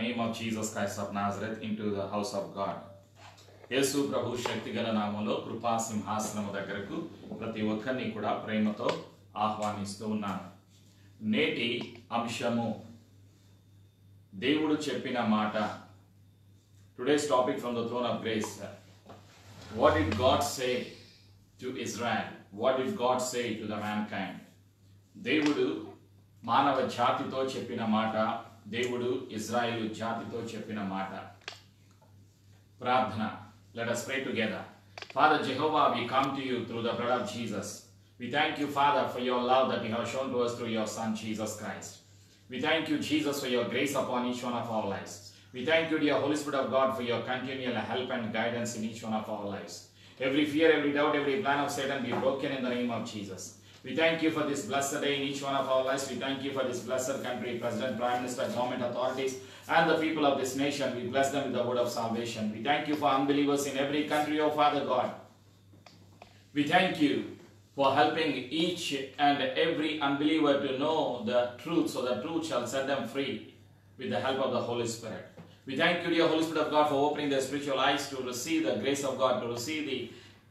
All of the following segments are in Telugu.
name of Jesus Christ of Nazareth into the house of God. యేసు ప్రభు శక్తిగల నామంలో కృపా సింహాసనము దగ్గరకు ప్రతి ఒక్కరిని కూడా ప్రేమతో ఆహ్వానిస్తూ ఉన్నాను నేటి అంశము దేవుడు చెప్పిన మాట today's topic from the throne of grace what it God say to Israel what it God say to the mankind దేవుడు మానవ జాతితో చెప్పిన మాట దేవుడు ఇజ్రాయేలు జాతితో చెప్పిన మాట ప్రార్థన let us pray together father jehovah we come to you through the blood of jesus we thank you father for your love that you have shown to us through your son jesus christ we thank you jesus for your grace upon each one of our lives we thank you dear holy spirit of god for your continual help and guidance in each one of our lives every fear every doubt every plan of satan be broken in the name of jesus we thank you for this blessed day in each one of our lives. We thank you for this blessed country, President, Prime Minister, government authorities, and the people of this nation. We bless them with the word of salvation. We thank you for unbelievers in every country, O Father God. We thank you for helping each and every unbeliever to know the truth, so the truth shall set them free with the help of the Holy Spirit. We thank you, dear Holy Spirit of God, for opening their spiritual eyes to receive the grace of God, to receive the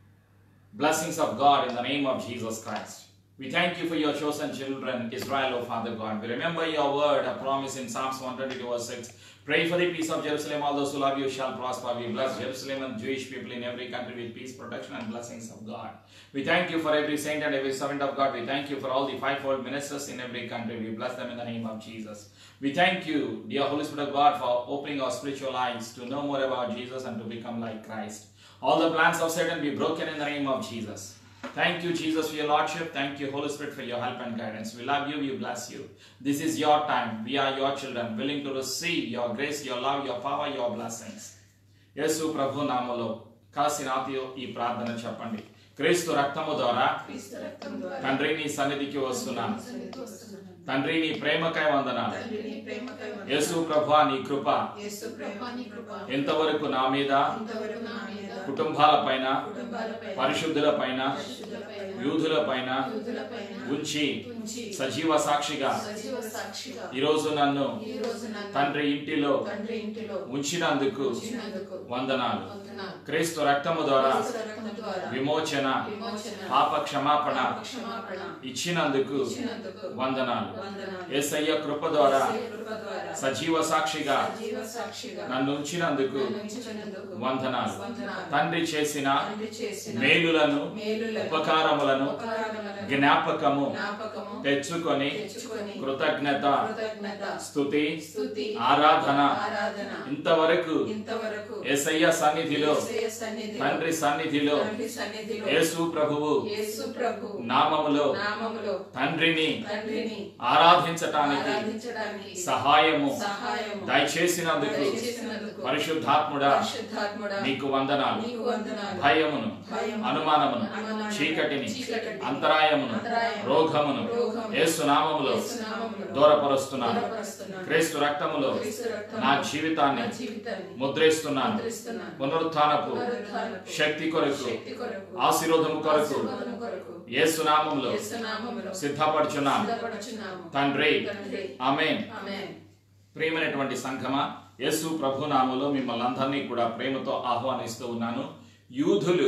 blessings of God in the name of Jesus Christ. We thank you for your chosen children, Israel, O Father God. We remember your word, a promise in Psalms 122, verse 6. Pray for the peace of Jerusalem. All those who love you shall prosper. We bless Jerusalem and Jewish people in every country with peace, protection, and blessings of God. We thank you for every saint and every servant of God. We thank you for all the fivefold ministers in every country. We bless them in the name of Jesus. We thank you, dear Holy Spirit of God, for opening our spiritual eyes to know more about Jesus and to become like Christ. All the plans of Satan be broken in the name of Jesus. Thank you, Jesus, for your Lordship. Thank you, Holy Spirit, for your help and guidance. We love you, we bless you. This is your time. We are your children, willing to receive your grace, your love, your power, your blessings. యేసు ప్రభు నామలో కాసి నాతియో ఈ ప్రార్థన చెప్పండి క్రీస్తు రక్తము ద్వారా క్రీస్తు రక్తం ద్వారా తండ్రి నీ సన్నిధికి వస్తున్నాను సన్నిధికి వస్తున్నాను. తండ్రి నీ ప్రేమకై వందనాలు తండ్రి నీ ప్రేమకై వందనాలు. యేసు ప్రభా నీ కృప యేసు ప్రేమ నీ కృప ఎంతవరకు నా మీద ఇంతవరకు నా మీద కుటుంబాల పైన కుటుంబాలపై పరిశుద్ధుల పైన పరిశుద్ధులపైన, యూదుల పైన యూదులపైన ఉంచి ఉంచి సజీవ సాక్షిగా సజీవ సాక్షిగా ఈరోజు నన్ను ఈ రోజు నన్ను తండ్రి ఇంటిలో తండ్రి ఇంటిలో ఉంచినందుకు ఉంచినందుకు వందనాలు వందనాలు. క్రీస్తు రక్తము ద్వారా క్రీస్తు రక్తం ద్వారా విమోచన విమోచన పాప క్షమాపణ పాప క్షమాపణ ఇచ్చినందుకు ఇచ్చినందుకు వందనాలు వందనాలు. యేసయ్య కృప ద్వారా యేసయ్య కృప ద్వారా సజీవ సాక్షిగా సజీవ సాక్షిగా నన్ను ఉంచినందుకు నన్ను ఉంచినందుకు వందనాలు వందనాలు. తండ్రి చేసిన తండ్రి చేసిన మేలులను మేలులను ఉపకారములను ఉపకారములను జ్ఞాపకము జ్ఞాపకము తెచ్చుకొని తెచ్చుకొని కృతజ్ఞత కృతజ్ఞత స్తుతి స్తుతి ఆరాధన ఆరాధన ఇంతవరకు ఇంతవరకు యేసయ్య సన్నిధిలో యేసయ్య సన్నిధిలో తండ్రి సన్నిధిలో తండ్రి సన్నిధిలో యేసు ప్రభువు యేసు ప్రభు నామములో నామములో తండ్రిని తండ్రిని ఆరాధించటానికి ఆరాధించడానికి సహాయము సహాయము దయచేసినందుకు దయచేసినందుకు పరిశుద్ధాత్ముడా పరిశుద్ధాత్ముడా నీకు వందనాలు నీకు వందనాలు భయమును భయమును, అనుమానమును అనుమానమును, చీకటిని చీకటిని, అంతరాయమును అంతరాయమును, రోగమును రోగమును, యేసు నామములో యేసు నామములో దూరపరుస్తున్నాను దూరపరుస్తున్నాను. క్రీస్తు రక్తములో క్రీస్తు రక్తములో నా జీవితాన్ని నా జీవితాన్ని ముద్రిస్తున్నాను ముద్రిస్తున్నాను. పునరుత్థానపు పునరుత్థానపు శక్తి కొరకు శక్తి కొరకు ఆశీర్వాదము కొరకు ఆశీర్వాదము కొరకు యేసు నామములో యేసు నామములో సిద్ధపడుచున్నాను సిద్ధపడుచున్నాము. తండ్రి తండ్రి ఆమేన్ ఆమేన్. ప్రియమైనటువంటి సంఘమా యేసు ప్రభు నామములో మిమ్మల్ని అందరినీ కూడా ప్రేమతో ఆహ్వానిస్తూ ఉన్నాను యూదులు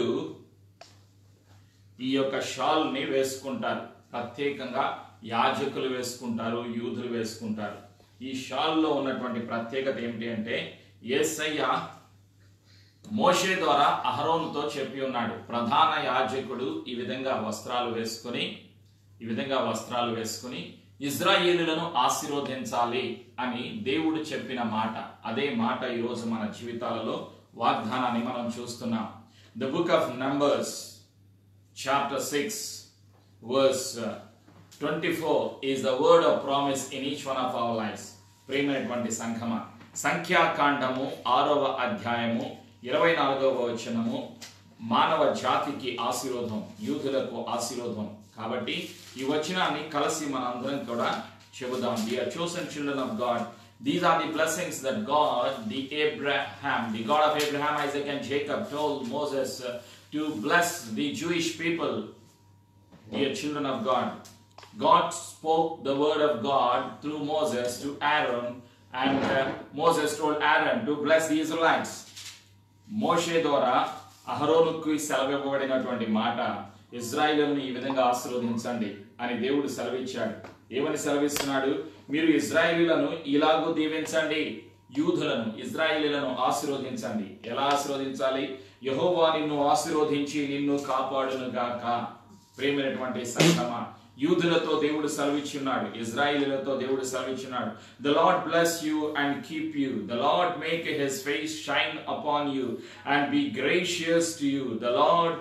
ఈ యొక్క షాల్ని వేసుకుంటారు ప్రత్యేకంగా యాజకులు వేసుకుంటారు యూదులు వేసుకుంటారు ఈ షాల్లో ఉన్నటువంటి ప్రత్యేకత ఏమిటి అంటే యేసయ్య మోషే ద్వారా అహరోనుతో చెప్పి ఉన్నాడు ప్రధాన యాజకుడు ఈ విధంగా వస్త్రాలు వేసుకుని ఈ విధంగా వస్త్రాలు వేసుకుని ఇజ్రాయేలులను ఆశీర్వదించాలి అని దేవుడు చెప్పిన మాట అదే మాట ఈరోజు మన జీవితాలలో వాగ్దానాన్ని మనం చూస్తున్నాం the book of Numbers chapter six verse twenty four is the word of promise in each one of our lifes ప్రియమైనటువంటి సంఘమ సంఖ్యాకాండము ఆరవ అధ్యాయము ఇరవై నాలుగవ వచనము మానవ జాతికి ఆశీర్వాదం యూదులకు ఆశీర్వాదం కాబట్టి ఈ వచనాన్ని కలిసి మనందరం కూడా చెబుదాం we are chosen children of God these are the blessings that God the Abraham the God of Abraham Isaac and Jacob told Moses uh, to bless the Jewish people dear children of God. God spoke the word of God through Moses to Aaron And uh, Moses told Aaron to bless the Israelites. మోషే ద్వారా అహరోనుకు సెలవివ్వబడినటువంటి మాట ఇజ్రాయిలను ఈ విధంగా ఆశీర్వదించండి అని దేవుడు సెలవిచ్చాడు ఏమని సెలవిస్తున్నాడు మీరు ఇజ్రాయిలీలను ఇలాగూ దీవించండి యూదులను ఇజ్రాయిలీలను ఆశీర్వదించండి ఎలా ఆశీర్వదించాలి యహోవా నిన్ను ఆశీర్వదించి నిన్ను కాపాడును గాక ప్రేమైనటువంటి సంగమా యూదులతో దేవుడు సెలవిచ్చున్నాడు ఇజ్రాయిలీలతో దేవుడు సెలవిచ్చున్నాడు the Lord bless you and keep you the Lord make his face shine upon you and be gracious to you the Lord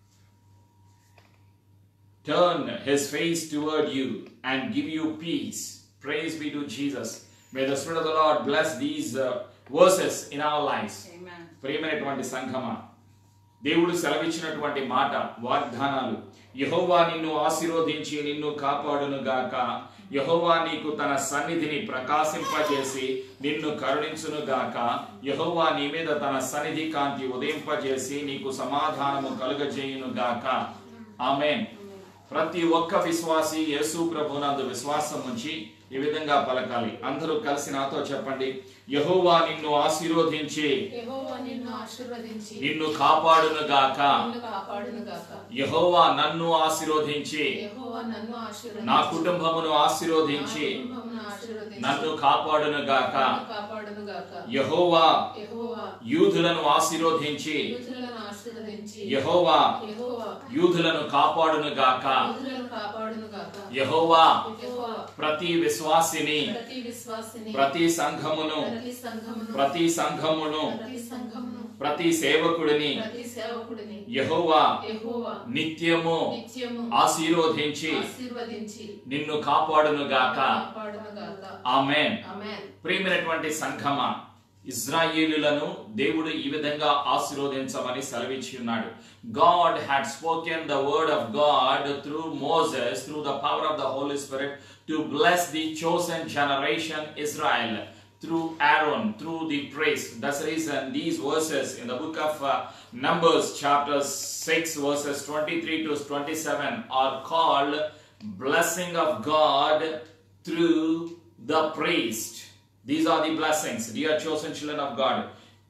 turn his face toward you and give you peace. Praise be to Jesus. May the Spirit of the Lord bless these uh, verses in our lives. Amen. ప్రియమైనటువంటి సంఘమా దేవుడు సెలవిచ్చినటువంటి మాట వాగ్దానాలు యహోవా నిన్ను ఆశీర్వదించి నిన్ను కాపాడును గాక యహోవా నీకు తన సన్నిధిని ప్రకాశింపజేసి నిన్ను కరుణించును గాక యహోవా నీ మీద తన సన్నిధి కాంతి ఉదయింపజేసి నీకు సమాధానము కలుగజేయును గాక ఆమెన్ ప్రతి ఒక్క విశ్వాసి యేసు ప్రభునందు విశ్వాసం ఉంచి ఈ విధంగా పలకాలి అందరూ కలిసి నాతో చెప్పండి యహోవా నిన్ను ఆశీర్వదించి యెహోవా నిన్ను ఆశీర్వదించి నిన్ను కాపాడును గాక నిన్ను కాపాడును గాక యహోవా నన్ను ఆశీర్వదించి యెహోవా నన్ను ఆశీర్వదించి నా కుటుంబమును ఆశీర్వదించి నా కుటుంబమును ఆశీర్వదించి నన్ను కాపాడును గాక నన్ను కాపాడును గాక యహోవా యెహోవా యూదులను ఆశీర్వదించి యూదులను ఆశీర్వదించి యహోవా యెహోవా యూదులను కాపాడును గాక యూదులను కాపాడును గాక యహోవా యెహోవా ప్రతి విశ్వాసిని ప్రతి విశ్వాసిని ప్రతి సంఘమును ప్రతి సంఘమును ప్రతి సంఘమును ప్రతి సంఘమును ప్రతి సేవకుడిని ప్రతి సేవకుడిని యహోవా యెహోవా నిత్యము నిత్యము ఆశీర్వదించి ఆశీర్వదించి నిన్ను కాపాడును గాక కాపాడును గాక ఆమెన్ ఆమేన్ ప్రియమైనటువంటి సంఘమా ఇజ్రాయేలులను దేవుడు ఈ విధంగా ఆశీర్వదించమని సెలవిచ్చి ఉన్నాడు God had spoken the word of God through Moses through the power of the Holy Spirit to bless the chosen generation Israel through Aaron, through the praise. That's the reason these verses in the book of uh, Numbers, chapter 6, verses 23 to 27, are called blessing of God through the priest. These are the blessings, dear chosen children of God.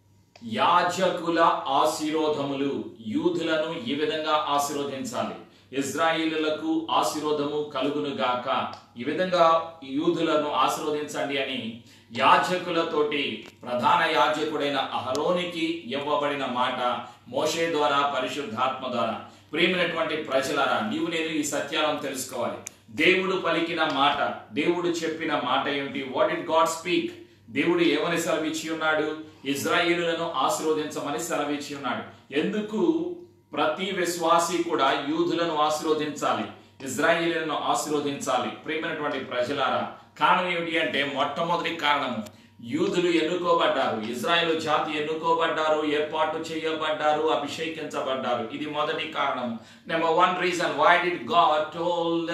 యాజకుల ఆశీర్వాదములు యూదులను ఈ విధంగా ఆశీర్వదించాలి ఇజ్రాయిలులకు ఆశీర్వాదము కలుగును గాక ఈ విధంగా యూదులను ఆశీర్వదించండి అని యాజకులతోటి ప్రధాన యాజకుడైన అహరోనికి ఇవ్వబడిన మాట మోషే ద్వారా పరిశుద్ధాత్మ ద్వారా ప్రియమైనటువంటి ప్రజలారా నీవు నేను ఈ సత్యాలను తెలుసుకోవాలి దేవుడు పలికిన మాట దేవుడు చెప్పిన మాట ఏమిటి వాట్ ఇట్ గాడ్ స్పీక్ దేవుడు ఏమని సెలవిచ్చి ఉన్నాడు ఇజ్రాయేలులను ఆశీర్వదించమని సెలవిచ్చి ఉన్నాడు ఎందుకు ప్రతి విశ్వాసి కూడా యూదులను ఆశీర్వదించాలి ఇజ్రాయేలులను ఆశీర్వదించాలి ప్రియమైనటువంటి ప్రజలారా కారణం ఏమిటి అంటే మొట్టమొదటి కారణము యూదులు ఎన్నుకోబడ్డారు ఇజ్రాయేల్ జాతి ఎన్నుకోబడ్డారు ఏర్పాటు చేయబడ్డారు అభిషేకించబడ్డారు ఇది మొదటి కారణం number one reason why did God told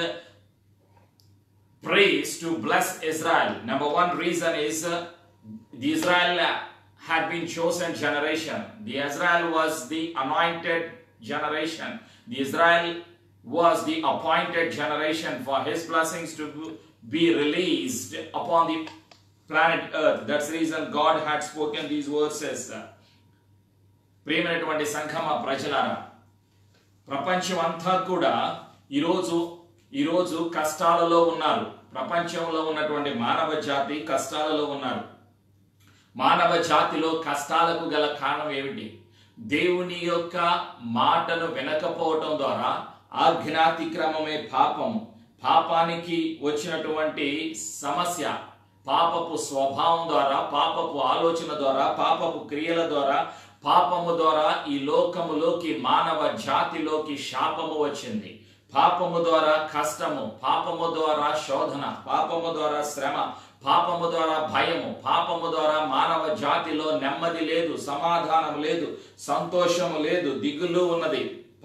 praise to bless Israel. Number one reason is uh, the Israel had been chosen generation. The Israel was the anointed generation. The Israel was the appointed generation for his blessings to be released upon the planet earth. That's the reason God had spoken these verses. ప్రియమైనటువంటి సంఘమ ప్రజలారా ప్రపంచం అంతా కూడా ఈరోజు ఈరోజు కష్టాలలో ఉన్నారు ప్రపంచంలో ఉన్నటువంటి మానవ జాతి కష్టాలలో ఉన్నారు మానవ జాతిలో కష్టాలకు గల కారణం ఏమిటి దేవుని యొక్క మాటను వినకపోవటం ద్వారా ఆజ్ఞాతిక్రమమే పాపము పాపానికి వచ్చినటువంటి సమస్య పాపపు స్వభావం ద్వారా పాపపు ఆలోచన ద్వారా పాపపు క్రియల ద్వారా పాపము ద్వారా ఈ లోకములోకి మానవ జాతిలోకి శాపము వచ్చింది పాపము ద్వారా కష్టము పాపము ద్వారా శోధన పాపము ద్వారా శ్రమ పాపము ద్వారా భయము పాపము ద్వారా మానవ జాతిలో నెమ్మది లేదు సమాధానం లేదు సంతోషము లేదు దిగులు ఉన్నది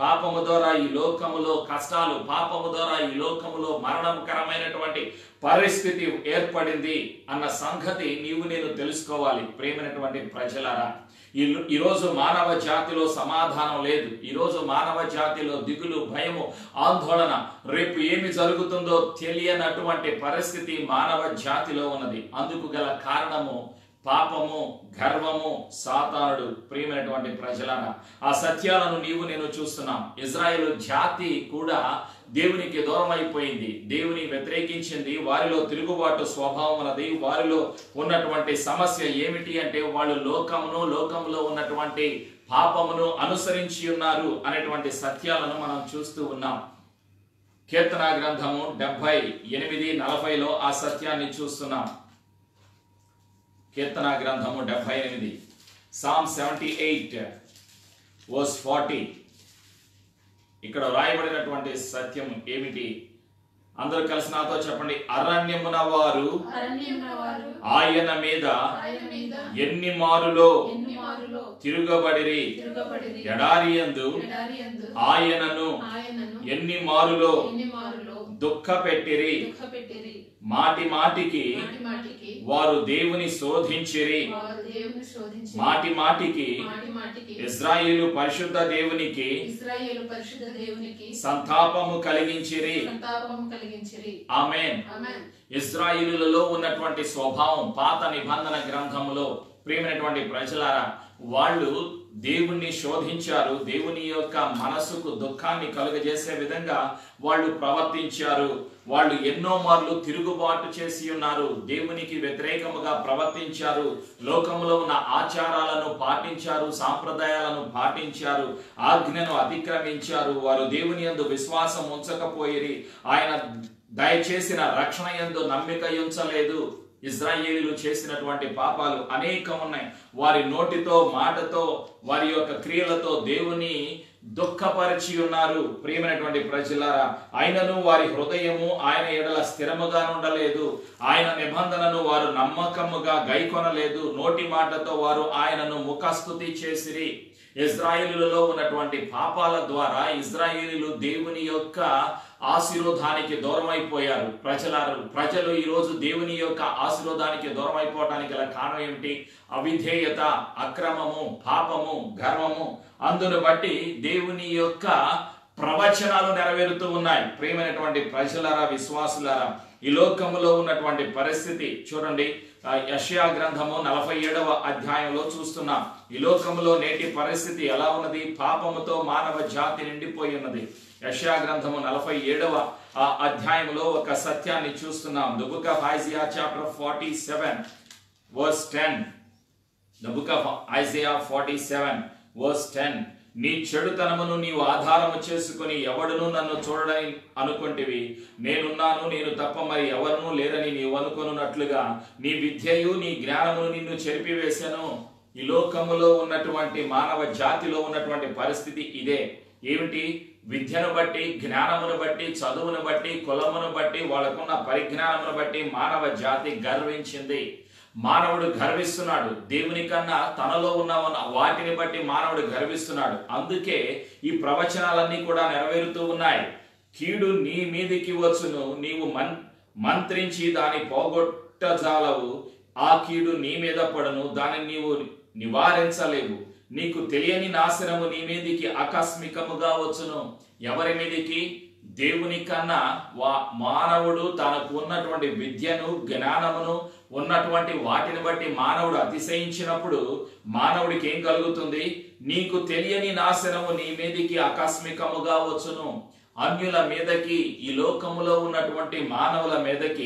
పాపము ద్వారా ఈ లోకములో కష్టాలు పాపము ద్వారా ఈ లోకములో మరణకరమైనటువంటి పరిస్థితి ఏర్పడింది అన్న సంగతి నీవు నేను తెలుసుకోవాలి ప్రేమైనటువంటి ప్రజలారా ఈ ఈరోజు మానవ జాతిలో సమాధానం లేదు ఈరోజు మానవ జాతిలో దిగులు భయము ఆందోళన రేపు ఏమి జరుగుతుందో తెలియనటువంటి పరిస్థితి మానవ జాతిలో ఉన్నది అందుకు గల కారణము పాపము గర్వము సాతానుడు ప్రియమైనటువంటి ప్రజలన ఆ సత్యాలను నీవు నేను చూస్తున్నాం ఇజ్రాయేల్ జాతి కూడా దేవునికి దూరం అయిపోయింది దేవుని వ్యతిరేకించింది వారిలో తిరుగుబాటు స్వభావం ఉన్నది వారిలో ఉన్నటువంటి సమస్య ఏమిటి అంటే వాళ్ళు లోకమును లోకంలో ఉన్నటువంటి పాపమును అనుసరించి ఉన్నారు అనేటువంటి సత్యాలను మనం చూస్తూ ఉన్నాం కీర్తన గ్రంథము డెబ్బై ఎనిమిది నలభైలో ఆ సత్యాన్ని చూస్తున్నాం కీర్తన గ్రంథము డెబ్బై ఎనిమిది Psalm seventy eight verse forty ఇక్కడ రాయబడినటువంటి సత్యం ఏమిటి అందరూ కలిసి నాతో చెప్పండి అరణ్యమున వారు అరణ్యమున వారు ఆయన మీద ఆయన మీద ఎన్ని మారులో ఎన్ని మారులో తిరుగబడిరి తిరగబడిరి ఎడారియందు ఎడారియందు ఆయనను ఆయనను ఎన్ని మారులో ఎన్ని మారులో దుఃఖ పెట్టిరి దుఃఖపెట్టిరి మాటి మాటికి మాటి మాటికి వారు దేవుని శోధించిరి వారు దేవుని శోధించి మాటి మాటికి మాటి మాటికి ఇజ్రాయేలు పరిశుద్ధ దేవునికి ఇస్రాయేలు పరిశుద్ధ దేవునికి సంతాపము కలిగించిరి సంతాపము కలిగించిరి ఆమెన్ ఆమేన్ ఇజ్రాయిలులలో ఉన్నటువంటి స్వభావం పాత నిబంధన గ్రంథములో ప్రియమైనటువంటి ప్రజలారా వాళ్ళు దేవుణ్ణి శోధించారు దేవుని యొక్క మనసుకు దుఃఖాన్ని కలుగజేసే విధంగా వాళ్ళు ప్రవర్తించారు వాళ్ళు ఎన్నో మార్లు తిరుగుబాటు చేసి ఉన్నారు దేవునికి వ్యతిరేకముగా ప్రవర్తించారు లోకంలో ఉన్న ఆచారాలను పాటించారు సాంప్రదాయాలను పాటించారు ఆజ్ఞను అతిక్రమించారు వారు దేవుని యందు విశ్వాసం ఉంచకపోయిరి ఆయన దయచేసిన రక్షణ యందు నమ్మిక ఉంచలేదు ఇజ్రాయేలీలు చేసినటువంటి పాపాలు అనేకం ఉన్నాయి వారి నోటితో మాటతో వారి యొక్క క్రియలతో దేవుని దుఃఖపరిచి ఉన్నారు ప్రియమైనటువంటి ప్రజలారా ఆయనను వారి హృదయము ఆయన ఎడల స్థిరముగా ఉండలేదు ఆయన నిబంధనను వారు నమ్మకముగా గైకొనలేదు నోటి మాటతో వారు ఆయనను ముఖస్థుతి చేసిరి ఇజ్రాయేలులలో ఉన్నటువంటి పాపాల ద్వారా ఇజ్రాయేలీలు దేవుని యొక్క ఆశీర్వాదానికి దూరం అయిపోయారు ప్రజలారు ప్రజలు ఈ రోజు దేవుని యొక్క ఆశీర్వాదానికి దూరం అయిపోవడానికి గల కారణం ఏమిటి అవిధేయత అక్రమము పాపము గర్వము అందును బట్టి దేవుని యొక్క ప్రవచనాలు నెరవేరుతూ ఉన్నాయి ప్రియమైనటువంటి ప్రజలారా విశ్వాసులారా ఈ లోకములో ఉన్నటువంటి పరిస్థితి చూడండి ఆ యెషయా గ్రంథము నలభై ఏడవ అధ్యాయంలో చూస్తున్నాం ఈ లోకములో నేటి పరిస్థితి ఎలా ఉన్నది పాపముతో మానవ జాతి నిండిపోయి ఉన్నది యెషయా గ్రంథము నలభై ఏడవ ఆ అధ్యాయంలో ఒక సత్యాన్ని చూస్తున్నాం the book of Isaiah chapter forty seven verse ten the book of Isaiah forty seven verse ten నీ చెడుతనమును నీవు ఆధారము చేసుకుని ఎవడును నన్ను చూడడని అనుకుంటివి నేనున్నాను నేను తప్ప మరి ఎవరునూ లేరని నీవు అనుకొనున్నట్లుగా నీ విద్యయు నీ జ్ఞానమును నిన్ను చెరిపివేశాను ఈ లోకములో ఉన్నటువంటి మానవ జాతిలో ఉన్నటువంటి పరిస్థితి ఇదే ఏమిటి విద్యను బట్టి జ్ఞానమును బట్టి చదువును బట్టి కులమును బట్టి వాళ్ళకున్న పరిజ్ఞానమును బట్టి మానవ జాతి గర్వించింది మానవుడు గర్విస్తున్నాడు దేవుని కన్నా తనలో ఉన్న ఉన్న వాటిని బట్టి మానవుడు గర్విస్తున్నాడు అందుకే ఈ ప్రవచనాలన్నీ కూడా నెరవేరుతూ ఉన్నాయి కీడు నీ మీదికి వచ్చును నీవు మన్ మంత్రించి దాని పోగొట్టజాలవు ఆ కీడు నీ మీద పడును దానిని నీవు నివారించలేవు నీకు తెలియని నాశనము నీ మీదికి ఆకస్మికముగా వచ్చును ఎవరి మీదికి దేవుని కన్నా వా మానవుడు తనకు ఉన్నటువంటి విద్యను జ్ఞానమును ఉన్నటువంటి వాటిని బట్టి మానవుడు అతిశయించినప్పుడు మానవుడికి ఏం కలుగుతుంది నీకు తెలియని నాశనము నీ మీదికి ఆకస్మికముగా వచ్చును అన్యుల మీదకి ఈ లోకములో ఉన్నటువంటి మానవుల మీదకి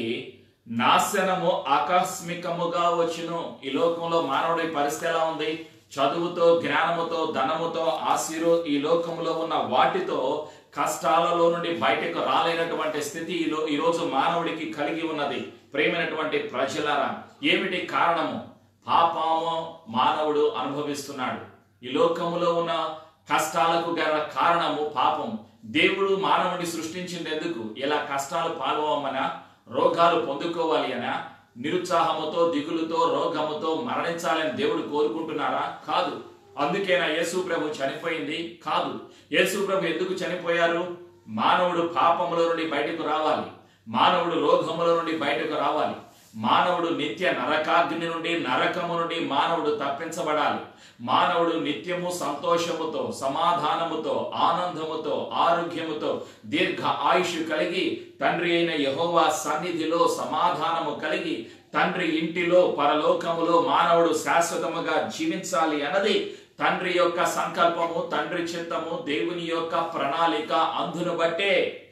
నాశనము ఆకస్మికముగా వచ్చును ఈ లోకంలో మానవుడి పరిస్థితి ఎలా ఉంది చదువుతో జ్ఞానముతో ధనముతో ఆశీర్వ ఈ లోకంలో ఉన్న వాటితో కష్టాలలో నుండి బయటకు రాలేనటువంటి స్థితి ఈ లో- ఈ రోజు మానవుడికి కలిగి ఉన్నది ప్రేమైనటువంటి ప్రజలారా ఏమిటి కారణము పాపము మానవుడు అనుభవిస్తున్నాడు ఈ లోకములో ఉన్న కష్టాలకు గల కారణము పాపం దేవుడు మానవుడిని సృష్టించింది ఎందుకు ఇలా కష్టాలు పాల్గొమనా రోగాలు పొందుకోవాలి అనా నిరుత్సాహముతో దిగులుతో రోగముతో మరణించాలని దేవుడు కోరుకుంటున్నారా కాదు అందుకేనా యేసు ప్రభు చనిపోయింది కాదు యేసు ప్రభు ఎందుకు చనిపోయారు మానవుడు పాపముల నుండి బయటకు రావాలి మానవుడు రోగముల నుండి బయటకు రావాలి మానవుడు నిత్య నరకాగ్ని నుండి నరకము నుండి మానవుడు తప్పించబడాలి మానవుడు నిత్యము సంతోషముతో సమాధానముతో ఆనందముతో ఆరోగ్యముతో దీర్ఘ ఆయుష్ కలిగి తండ్రి అయిన యహోవా సన్నిధిలో సమాధానము కలిగి తండ్రి ఇంటిలో పరలోకములో మానవుడు శాశ్వతముగా జీవించాలి అన్నది తండ్రి యొక్క సంకల్పము తండ్రి చిత్తము దేవుని యొక్క ప్రణాళిక అందును బట్టే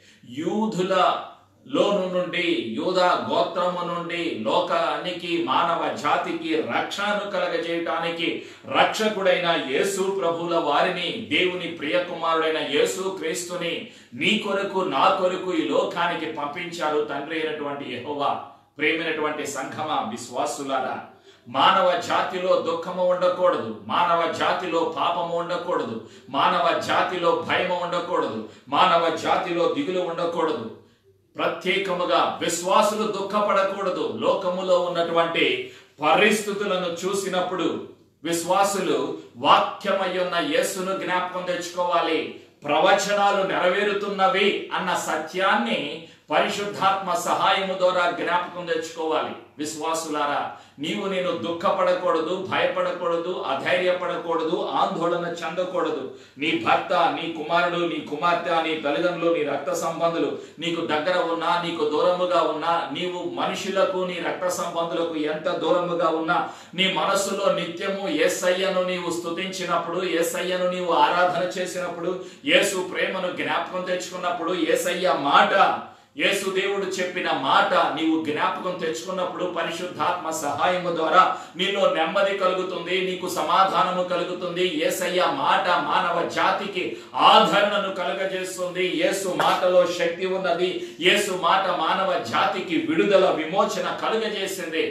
యూదుల లోను నుండి యూదా గోత్రము నుండి లోకానికి మానవ జాతికి రక్షణను కలగజేయటానికి రక్షకుడైన యేసు ప్రభుల వారిని దేవుని ప్రియకుమారుడైన యేసు క్రీస్తుని నీ కొరకు నా కొరకు ఈ లోకానికి పంపించారు తండ్రి అయినటువంటి యెహోవా ప్రేమైనటువంటి సంఘమ విశ్వాసులారా మానవ జాతిలో దుఃఖము ఉండకూడదు మానవ జాతిలో పాపము ఉండకూడదు మానవ జాతిలో భయము ఉండకూడదు మానవ జాతిలో దిగులు ఉండకూడదు ప్రత్యేకముగా విశ్వాసులు దుఃఖపడకూడదు లోకములో ఉన్నటువంటి పరిస్థితులను చూసినప్పుడు విశ్వాసులు వాక్యమయ్యున్న యేసును జ్ఞాపకం తెచ్చుకోవాలి ప్రవచనాలు నెరవేరుతున్నవి అన్న సత్యాన్ని పరిశుద్ధాత్మ సహాయము ద్వారా జ్ఞాపకం తెచ్చుకోవాలి విశ్వాసులారా నీవు నేను దుఃఖపడకూడదు భయపడకూడదు అధైర్యపడకూడదు ఆందోళన చెందకూడదు నీ భర్త నీ కుమారుడు నీ కుమార్తె నీ తల్లిదండ్రులు నీ రక్త సంబంధులు నీకు దగ్గర ఉన్నా నీకు దూరముగా ఉన్నా నీవు మనుషులకు నీ రక్త సంబంధులకు ఎంత దూరముగా ఉన్నా నీ మనస్సులో నిత్యము ఏసయ్యను నీవు స్తుతించినప్పుడు ఏసయ్యను నీవు ఆరాధన చేసినప్పుడు యేసు ప్రేమను జ్ఞాపకం తెచ్చుకున్నప్పుడు ఏసయ్య మాట యేసు దేవుడు చెప్పిన మాట నీవు జ్ఞాపకం తెచ్చుకున్నప్పుడు పరిశుద్ధాత్మ సహాయము ద్వారా నీలో నెమ్మది కలుగుతుంది నీకు సమాధానము కలుగుతుంది యేసయ్య మాట మానవ జాతికి ఆదరణను కలుగజేస్తుంది యేసు మాటలో శక్తి ఉన్నది యేసు మాట మానవ జాతికి విడుదల విమోచన కలుగజేసింది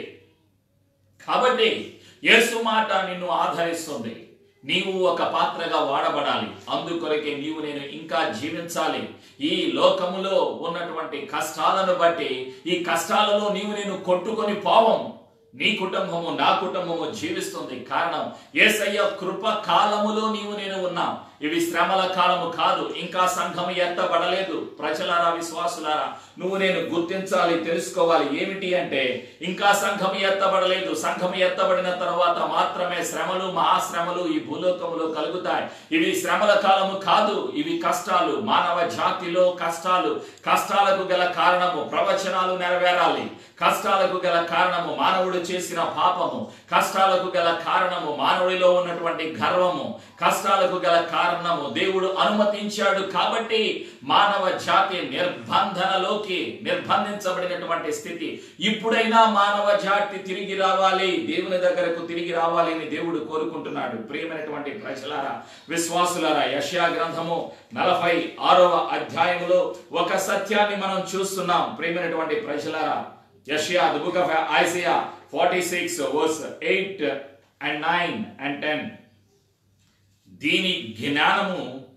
కాబట్టి యేసు మాట నిన్ను ఆదరిస్తుంది నీవు ఒక పాత్రగా వాడబడాలి అందుకొరకే నీవు నేను ఇంకా జీవించాలి ఈ లోకములో ఉన్నటువంటి కష్టాలను బట్టి ఈ కష్టాలలో నీవు నేను కొట్టుకొని పోవము నీ కుటుంబము నా కుటుంబము జీవిస్తుంది కారణం ఏసయ్య కృప కాలములో నీవు నేను ఉన్నాం ఇవి శ్రమల కాలము కాదు ఇంకా సంఘం ఎత్తబడలేదు ప్రజలారా విశ్వాసులారా నువ్వు నేను గుర్తించాలి తెలుసుకోవాలి ఏమిటి అంటే ఇంకా సంఘం ఎత్తబడలేదు సంఘం ఎత్తబడిన తర్వాత మాత్రమే శ్రమలు మహాశ్రమలు ఈ భూలోకములో కలుగుతాయి ఇవి శ్రమల కాలము కాదు ఇవి కష్టాలు మానవ జాతిలో కష్టాలు కష్టాలకు గల కారణము ప్రవచనాలు నెరవేరాలి కష్టాలకు గల కారణము మానవుడు చేసిన పాపము కష్టాలకు గల కారణము మానవుడిలో ఉన్నటువంటి గర్వము కష్టాలకు గల కారణము దేవుడు అనుమతించాడు కాబట్టి మానవ జాతి నిర్బంధనలోకి నిర్బంధించబడినటువంటి స్థితి ఇప్పుడైనా మానవ జాతి తిరిగి రావాలి దేవుని దగ్గరకు తిరిగి రావాలి అని దేవుడు కోరుకుంటున్నాడు ప్రియమైనటువంటి ప్రజలారా విశ్వాసులారా యష్యా గ్రంథము నలభై ఆరవ అధ్యాయములో ఒక సత్యాన్ని మనం చూస్తున్నాం ప్రియమైనటువంటి ప్రజలారా యష్యా the book of Isaiah forty six verse eight and nine and ten దీని జ్ఞానము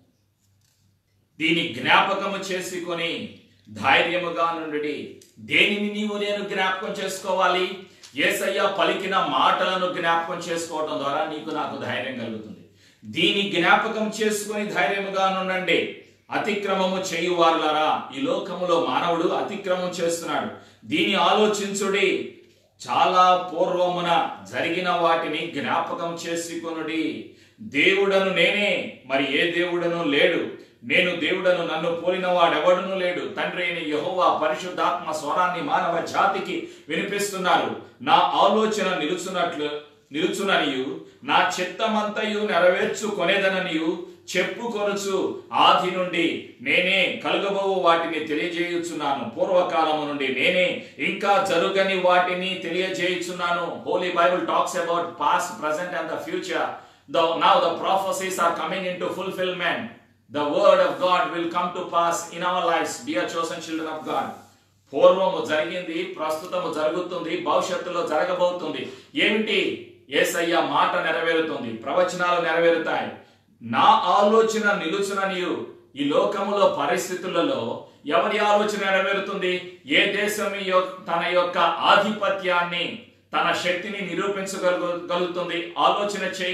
దీని జ్ఞాపకము చేసుకొని ధైర్యముగా నుండి దేనిని నీవు నేను జ్ఞాపకం చేసుకోవాలి ఏసయ్య పలికిన మాటలను జ్ఞాపకం చేసుకోవడం ద్వారా నీకు నాకు ధైర్యం కలుగుతుంది దీని జ్ఞాపకం చేసుకొని ధైర్యముగా నుండండి అతిక్రమము చేయువారులారా ఈ లోకములో మానవుడు అతిక్రమం చేస్తున్నాడు దీని ఆలోచించుడి చాలా పూర్వమున జరిగిన వాటిని జ్ఞాపకం చేసుకొనుడి దేవుడను నేనే మరి ఏ దేవుడను లేడు నేను దేవుడను నన్ను పోలిన వాడెవడును లేడు తండ్రి అయిన యెహోవా పరిశుద్ధాత్మ స్వరాన్ని మానవ జాతికి వినిపిస్తున్నారు నా ఆలోచన నిలుచున్నట్లు నిలుచుననియు నా చిత్తమంతయు నెరవేర్చుకొనేదననియు చెప్పుకొనుచు ఆది నుండి నేనే కలుగబోవు వాటిని తెలియజేయుచున్నాను పూర్వకాలము నుండి నేనే ఇంకా జరుగని వాటిని తెలియజేయుచున్నాను holy Bible talks about past present and the future the now the prophecies are coming into fulfillment the word of god will come to pass in our lives dear chosen children of god పూర్వము జరిగింది ప్రస్తుతము జరుగుతుంది భవిష్యత్తులో జరగబోతుంది ఏమిటి ఏసయ్య మాట నెరవేరుతుంది ప్రవచనాలు నెరవేరుతాయి నా ఆలోచన నిలుచుననియు ఈ లోకములో పరిస్థితులలో ఎవరి ఆలోచన నెరవేరుతుంది ఏ దేశం యొ- తన యొక్క ఆధిపత్యాన్ని తన శక్తిని నిరూపించగలుగుతుంది ఆలోచన చేయి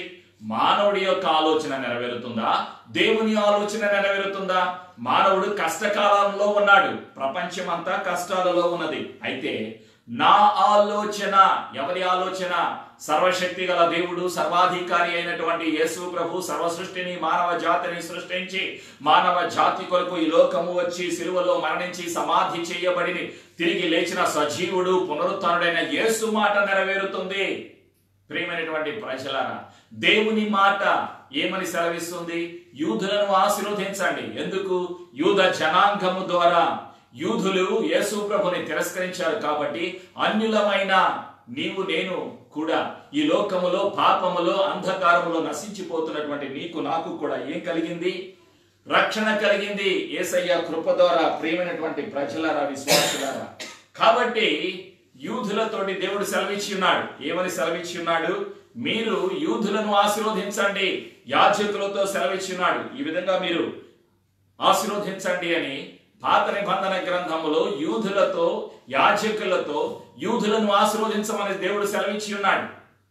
మానవుడి యొక్క ఆలోచన నెరవేరుతుందా దేవుని ఆలోచన నెరవేరుతుందా మానవుడు కష్టకాలంలో ఉన్నాడు ప్రపంచం అంతా కష్టాలలో ఉన్నది అయితే నా ఆలోచన ఎవరి ఆలోచన సర్వశక్తి గల దేవుడు సర్వాధికారి అయినటువంటి యేసు ప్రభు సర్వ సృష్టిని మానవ జాతిని సృష్టించి మానవ జాతి కొరకు ఈ లోకము వచ్చి సిలువలో మరణించి సమాధి చేయబడి తిరిగి లేచిన సజీవుడు పునరుత్డైన యేసు మాట నెరవేరుతుంది ప్రియమైనటువంటి ప్రజలారా దేవుని మాట ఏమని సెలవిస్తుంది యూదులను ఆశీర్వదించండి ఎందుకు యూద జనాంగము ద్వారా యూదులు యేసు ప్రభుని తిరస్కరించారు కాబట్టి అన్యులమైన నీవు నేను కూడా ఈ లోకములో పాపములో అంధకారములో నశించిపోతున్నటువంటి నీకు నాకు కూడా ఏం కలిగింది రక్షణ కలిగింది ఏసయ్య కృప ద్వారా ప్రియమైనటువంటి ప్రజలారా విశ్వాసులారా కాబట్టి యూదులతోటి దేవుడు సెలవిచ్చి ఉన్నాడు ఏమని సెలవిచ్చి ఉన్నాడు మీరు యూదులను ఆశీర్వదించండి యాజకులతో సెలవిచ్చి ఉన్నాడు ఈ విధంగా మీరు ఆశీర్వదించండి అని పాత నిబంధన గ్రంథములో యూదులతో యాజకులతో యూదులను ఆశీర్వదించమని దేవుడు సెలవిచ్చి ఉన్నాడు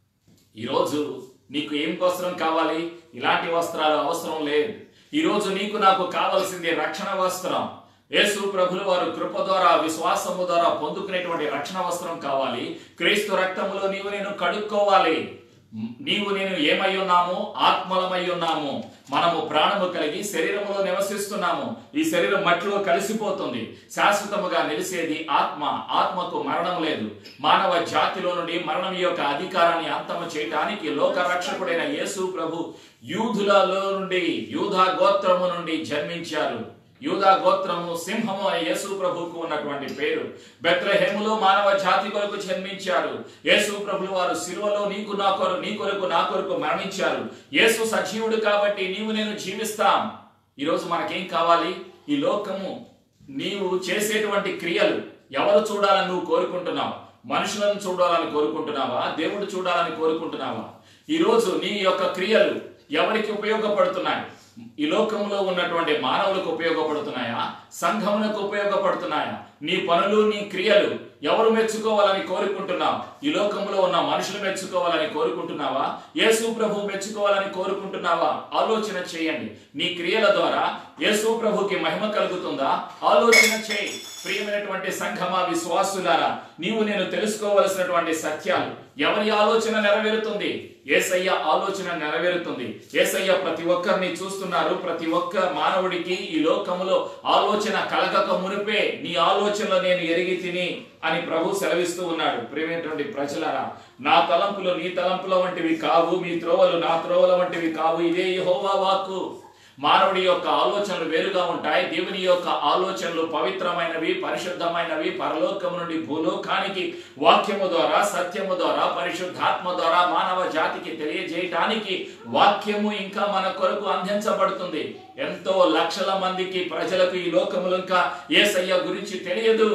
ఈరోజు నీకు ఏం వస్త్రం కావాలి ఇలాంటి వస్త్రాలు అవసరం లేదు ఈరోజు నీకు నాకు కావలసింది రక్షణ వస్త్రం యేసు ప్రభులు వారు కృప ద్వారా విశ్వాసము ద్వారా పొందుకునేటువంటి రక్షణ వస్త్రం కావాలి క్రీస్తు రక్తములో నీవు నేను కడుక్కోవాలి నీవు నేను ఏమై ఉన్నాము ఆత్మలమై ఉన్నాము మనము ప్రాణము కలిగి శరీరములో నివసిస్తున్నాము ఈ శరీరం మట్టిలో కలిసిపోతుంది శాశ్వతముగా నిలిసేది ఆత్మ ఆత్మకు మరణం లేదు మానవ జాతిలో నుండి మరణం యొక్క అధికారాన్ని అంతము చేయడానికి లోక రక్షకుడైన యేసు ప్రభు యూదులలో నుండి యూధా గోత్రము నుండి జన్మించారు యూదా గోత్రము సింహము అనే యేసు ప్రభుకు ఉన్నటువంటి పేరు బెత్లహేములో మానవ జాతి కొరకు జన్మించారు యేసు ప్రభులు వారు సిలువలో నీకు నా కొరకు నీ కొరకు నా కొరకు మరణించారు యేసు సజీవుడు కాబట్టి నీవు నేను జీవిస్తాం ఈరోజు మనకేం కావాలి ఈ లోకము నీవు చేసేటువంటి క్రియలు ఎవరు చూడాలని నువ్వు కోరుకుంటున్నావు మనుషులను చూడాలని కోరుకుంటున్నావా దేవుడు చూడాలని కోరుకుంటున్నావా ఈరోజు నీ యొక్క క్రియలు ఎవరికి ఉపయోగపడుతున్నాయి ఈ లోకంలో ఉన్నటువంటి మానవులకు ఉపయోగపడుతున్నాయా సంఘములకు ఉపయోగపడుతున్నాయా నీ పనులు నీ క్రియలు ఎవరు మెచ్చుకోవాలని కోరుకుంటున్నావు ఈ లోకంలో ఉన్న మనుషులు మెచ్చుకోవాలని కోరుకుంటున్నావా యేసు ప్రభు మెచ్చుకోవాలని కోరుకుంటున్నావా ఆలోచన చేయండి నీ క్రియల ద్వారా యేసు ప్రభుకి మహిమ కలుగుతుందా ఆలోచన చేయి ప్రియమైనటువంటి సంఘమా విశ్వాసులారా నీవు నేను తెలుసుకోవలసినటువంటి సత్యాలు ఎవరి ఆలోచన నెరవేరుతుంది ఏసయ్య ఆలోచన నెరవేరుతుంది ఏసయ్య ప్రతి ఒక్కరిని చూస్తున్నారు ప్రతి ఒక్క మానవుడికి ఈ లోకములో ఆలోచన కలగక మునిపే నీ ఆలోచనలో నేను ఎరిగి తిని అని ప్రభు సెలవిస్తూ ఉన్నాడు ప్రియమైనటువంటి ప్రజలారా నా తలంపులు నీ తలంపుల వంటివి కావు మీ త్రోవలు నా త్రోవల వంటివి కావు ఇదే యెహోవా వాక్కు మానవుడి యొక్క ఆలోచనలు వేరుగా ఉంటాయి దేవుని యొక్క ఆలోచనలు పవిత్రమైనవి పరిశుద్ధమైనవి పరలోకము నుండి భూలోకానికి వాక్యము ద్వారా సత్యము ద్వారా పరిశుద్ధాత్మ ద్వారా మానవ జాతికి తెలియజేయటానికి వాక్యము ఇంకా మన కొరకు అందించబడుతుంది ఎంతో లక్షల మందికి ప్రజలకు ఈ లోకములు ఇంకా ఏసయ్య గురించి తెలియదు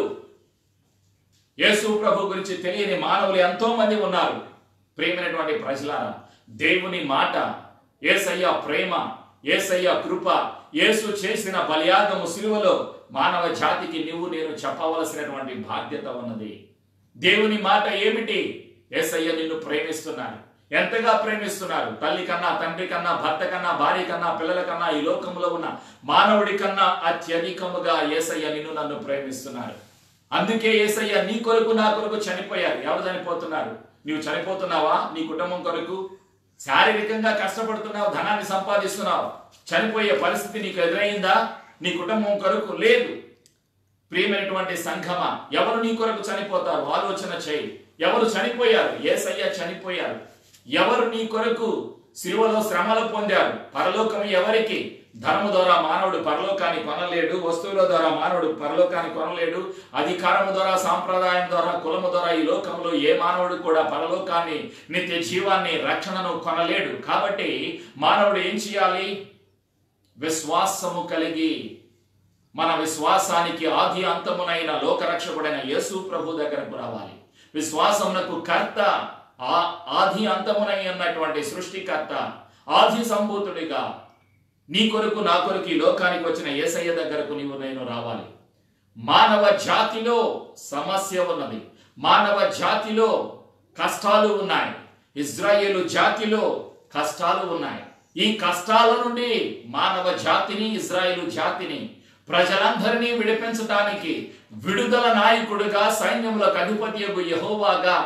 యేసు ప్రభు గురించి తెలియని మానవులు ఎంతో మంది ఉన్నారు ప్రేమైనటువంటి ప్రజలారా దేవుని మాట ఏసయ్య ప్రేమ ఏసయ్య కృప యేసు చేసిన బలియాగము సిలువలో మానవ జాతికి నువ్వు నేను చెప్పవలసినటువంటి బాధ్యత ఉన్నది దేవుని మాట ఏమిటి ఏసయ్య నిన్ను ప్రేమిస్తున్నారు ఎంతగా ప్రేమిస్తున్నారు తల్లి కన్నా తండ్రి కన్నా భర్త కన్నా భార్య కన్నా పిల్లల కన్నా ఈ లోకంలో ఉన్న మానవుడి కన్నా అత్యధికముగా ఏసయ్య నిన్ను నన్ను ప్రేమిస్తున్నారు అందుకే ఏసయ్య నీ కొరకు నా కొరకు చనిపోయారు ఎవరు చనిపోతున్నారు నీవు చనిపోతున్నావా నీ కుటుంబం కొరకు శారీరకంగా కష్టపడుతున్నావు ధనాన్ని సంపాదిస్తున్నావు చనిపోయే పరిస్థితి నీకు ఎదురైందా నీ కుటుంబం కొరకు లేదు ప్రియమైనటువంటి సంఘమా ఎవరు నీ కొరకు చనిపోతారు ఆలోచన చేయి ఎవరు చనిపోయారు ఏసయ్య చనిపోయారు ఎవరు నీ కొరకు సిలువలో శ్రమలు పొందారు పరలోకం ఎవరికి ధనము ద్వారా మానవుడు పరలోకాన్ని కొనలేడు వస్తువుల ద్వారా మానవుడు పరలోకాన్ని కొనలేడు అధికారము ద్వారా సాంప్రదాయం ద్వారా కులము ద్వారా ఈ లోకంలో ఏ మానవుడు కూడా పరలోకాన్ని నిత్య జీవాన్ని రక్షణను కొనలేడు కాబట్టి మానవుడు ఏం చేయాలి విశ్వాసము కలిగి మన విశ్వాసానికి ఆది అంతమునైన లోకరక్షకుడైన యేసు ప్రభు దగ్గరకు రావాలి విశ్వాసమునకు కర్త ఆ ఆది అంతమునై ఉన్నటువంటి సృష్టికర్త ఆది సంభూతుడిగా నీ కొరకు నా కొరకు ఈ లోకానికి వచ్చిన ఏసయ్య దగ్గరకు నీవు నేను రావాలి మానవ జాతిలో సమస్య ఉన్నది మానవ జాతిలో కష్టాలు ఉన్నాయి ఇజ్రాయేలు జాతిలో కష్టాలు ఉన్నాయి ఈ కష్టాల నుండి మానవ జాతిని ఇజ్రాయేలు జాతిని ప్రజలందరినీ విడిపించడానికి విడుదల నాయకుడుగా సైన్యములకు అధిపత్యకు యహోవాగా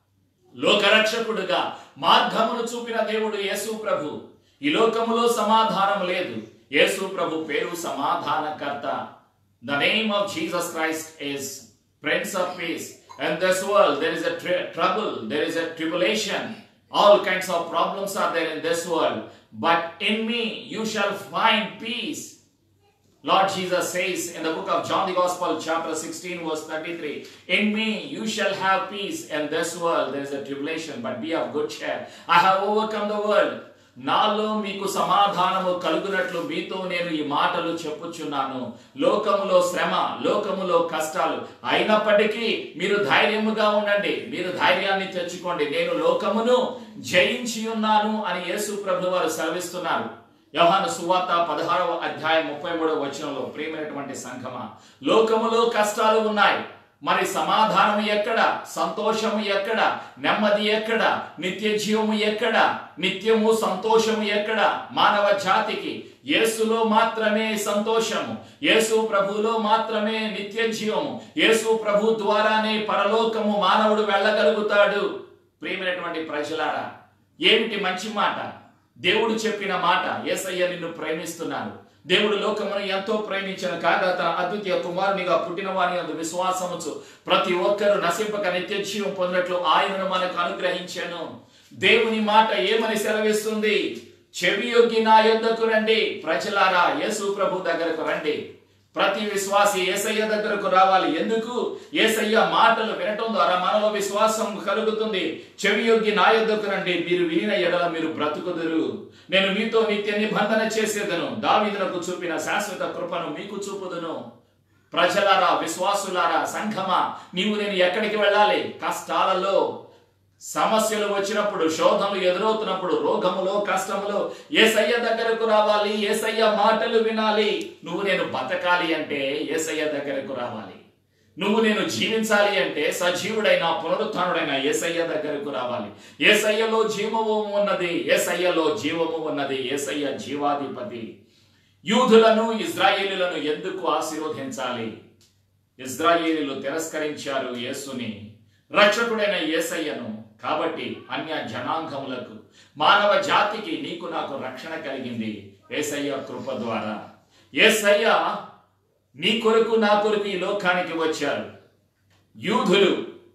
లోకరక్షకుడుగా మార్గమును చూపిన దేవుడు యేసు ప్రభు ఈ లోకములో సమాధానం లేదు యేసు ప్రభు పేరు సమాధానకర్త the name of Jesus Christ is prince of peace and this world there is a trouble there is a tribulation all kinds of problems are there in this world but in me you shall find peace Lord Jesus says in the book of John the Gospel, chapter 16, verse 33, In me you shall have peace. In this world there is a tribulation, but be of good cheer. I have overcome the world. నాలో మీకు సమాధానము కలుగునట్లు మీతో నేను ఈ మాటలు చెప్పుచున్నాను లోకములో శ్రమ లోకములో కష్టాలు అయినప్పటికీ మీరు ధైర్యముగా ఉండండి మీరు ధైర్యాన్ని తెచ్చుకోండి నేను లోకమును జయించి ఉన్నాను అని యేసు ప్రభు వారు సెలవిస్తున్నారు యోహాను సువార్త పదహారవ అధ్యాయం ముప్పై మూడవ వచనంలో ప్రియమైనటువంటి సంఘమా లోకములో కష్టాలు ఉన్నాయి మరి సమాధానం ఎక్కడ సంతోషము ఎక్కడ నెమ్మది ఎక్కడ నిత్య జీవము ఎక్కడ నిత్యము సంతోషము ఎక్కడ మానవ జాతికి యేసులో మాత్రమే సంతోషము యేసు ప్రభులో మాత్రమే నిత్య జీవము యేసు ప్రభు ద్వారానే పరలోకము మానవుడు వెళ్ళగలుగుతాడు ప్రియమైనటువంటి ప్రజలారా ఏమిటి మంచి మాట దేవుడు చెప్పిన మాట ఏసయ్య నిన్ను ప్రేమిస్తున్నాడు దేవుడు లోకమును ఎంతో ప్రేమించిన కాగా తన అద్వితీయ కుమారునిగా పుట్టిన వాని అందు విశ్వాసముచు ప్రతి ఒక్కరూ నశింపక నిత్య జీవం పొందినట్లు ఆయనను మనకు అనుగ్రహించాను దేవుని మాట ఏమని సెలవిస్తుంది చెవి యొగ్గి నా యొద్దకు రండి ప్రజలారా యేసు ప్రభు దగ్గరకు రండి ప్రతి విశ్వాసి ఏసయ్య దగ్గరకు రావాలి ఎందుకు ఏసయ్య మాటలు వినటం ద్వారా మనలో విశ్వాసం కలుగుతుంది చెవి యొగ్గి నా యొద్దకు రండి మీరు వినిన ఎడల మీరు బ్రతుకుదురు నేను మీతో నిత్య నిబంధన చేసేదను దావీదునకు చూపిన శాశ్వత కృపను మీకు చూపుదును ప్రజలారా విశ్వాసులారా సంఘమా నీవు నేను ఎక్కడికి వెళ్ళాలి కష్టాలలో సమస్యలు వచ్చినప్పుడు శోధములు ఎదురవుతున్నప్పుడు రోగములో కష్టములో ఏసయ్య దగ్గరకు రావాలి ఏసయ్య మాటలు వినాలి నువ్వు నేను బతకాలి అంటే ఏసయ్య దగ్గరకు రావాలి నువ్వు నేను జీవించాలి అంటే సజీవుడైన పునరుత్డైన ఏసయ్య దగ్గరకు రావాలి ఏసయ్యలో జీవము ఉన్నది ఏసయ్యలో జీవము ఉన్నది ఏసయ్య జీవాధిపతి యూదులను ఇజ్రాయేలులను ఎందుకు ఆశీర్వదించాలి ఇజ్రాయేలీలు తిరస్కరించారు యేసుని రక్షకుడైన యేసయ్యను కాబట్టి అన్య జనాంగములకు మానవ జాతికి నీకు నాకు రక్షణ కలిగింది ఏసయ్య కృప ద్వారా ఏసయ్య నీ కొరకు నా కొరకు ఈ లోకానికి వచ్చారు యూదులు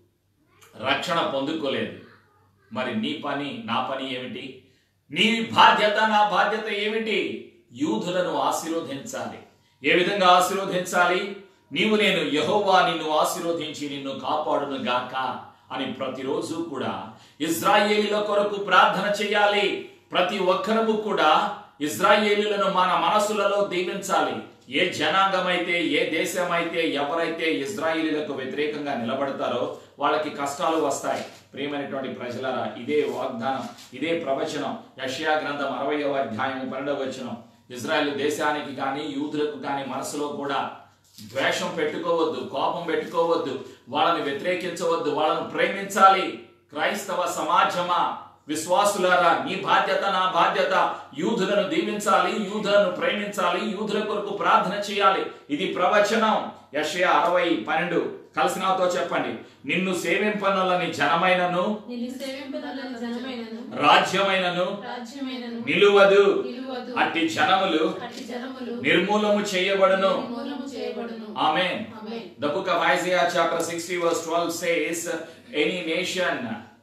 రక్షణ పొందుకోలేదు మరి నీ పని నా పని ఏమిటి నీ బాధ్యత నా బాధ్యత ఏమిటి యూదులను ఆశీర్వదించాలి ఏ విధంగా ఆశీర్వదించాలి నీవు నేను యహోవా నిన్ను ఆశీర్వదించి నిన్ను కాపాడును గాక అని ప్రతిరోజు కూడా ఇజ్రాయేలీల కొరకు ప్రార్థన చేయాలి ప్రతి ఒక్కరము కూడా ఇజ్రాయేలీలను మన మనసులలో దీవించాలి ఏ జనాంగమైతే ఏ దేశమైతే ఎవరైతే ఇజ్రాయేలీలకు వ్యతిరేకంగా నిలబడతారో వాళ్ళకి కష్టాలు వస్తాయి ప్రియమైనటువంటి ప్రజలారా ఇదే వాగ్దానం ఇదే ప్రవచనం యషయా గ్రంథం అరవయవ అధ్యాయం పన్నెండవ వచనం ఇజ్రాయెల్ దేశానికి కానీ యూదులకు కానీ మనసులో కూడా ద్వేషం పెట్టుకోవద్దు కోపం పెట్టుకోవద్దు వాళ్ళని వ్యతిరేకించవద్దు వాళ్ళను ప్రేమించాలి క్రైస్తవ సమాజమా విశ్వాసులారా నీ బాధ్యత నా బాధ్యత యూదులను దీవించాలి యూదులను ప్రేమించాలి యూదుల కొరకు ప్రార్థన చేయాలి ఇది ప్రవచనం యషయ అరవై పన్నెండు కలిసి నాతో చెప్పండి నిన్ను సేవింపనులని జనమైనను నిన్ను సేవింపదలని జనమైనను రాజ్యమైనను రాజ్యమైనను నిలువదు నిలువదు అట్టి జనములు అట్టి జనములు నిర్మూలము చేయబడును నిర్మూలము చేయబడును Amen. ఆమేన్ The book of Isaiah, chapter 60, verse 12 says, Any nation,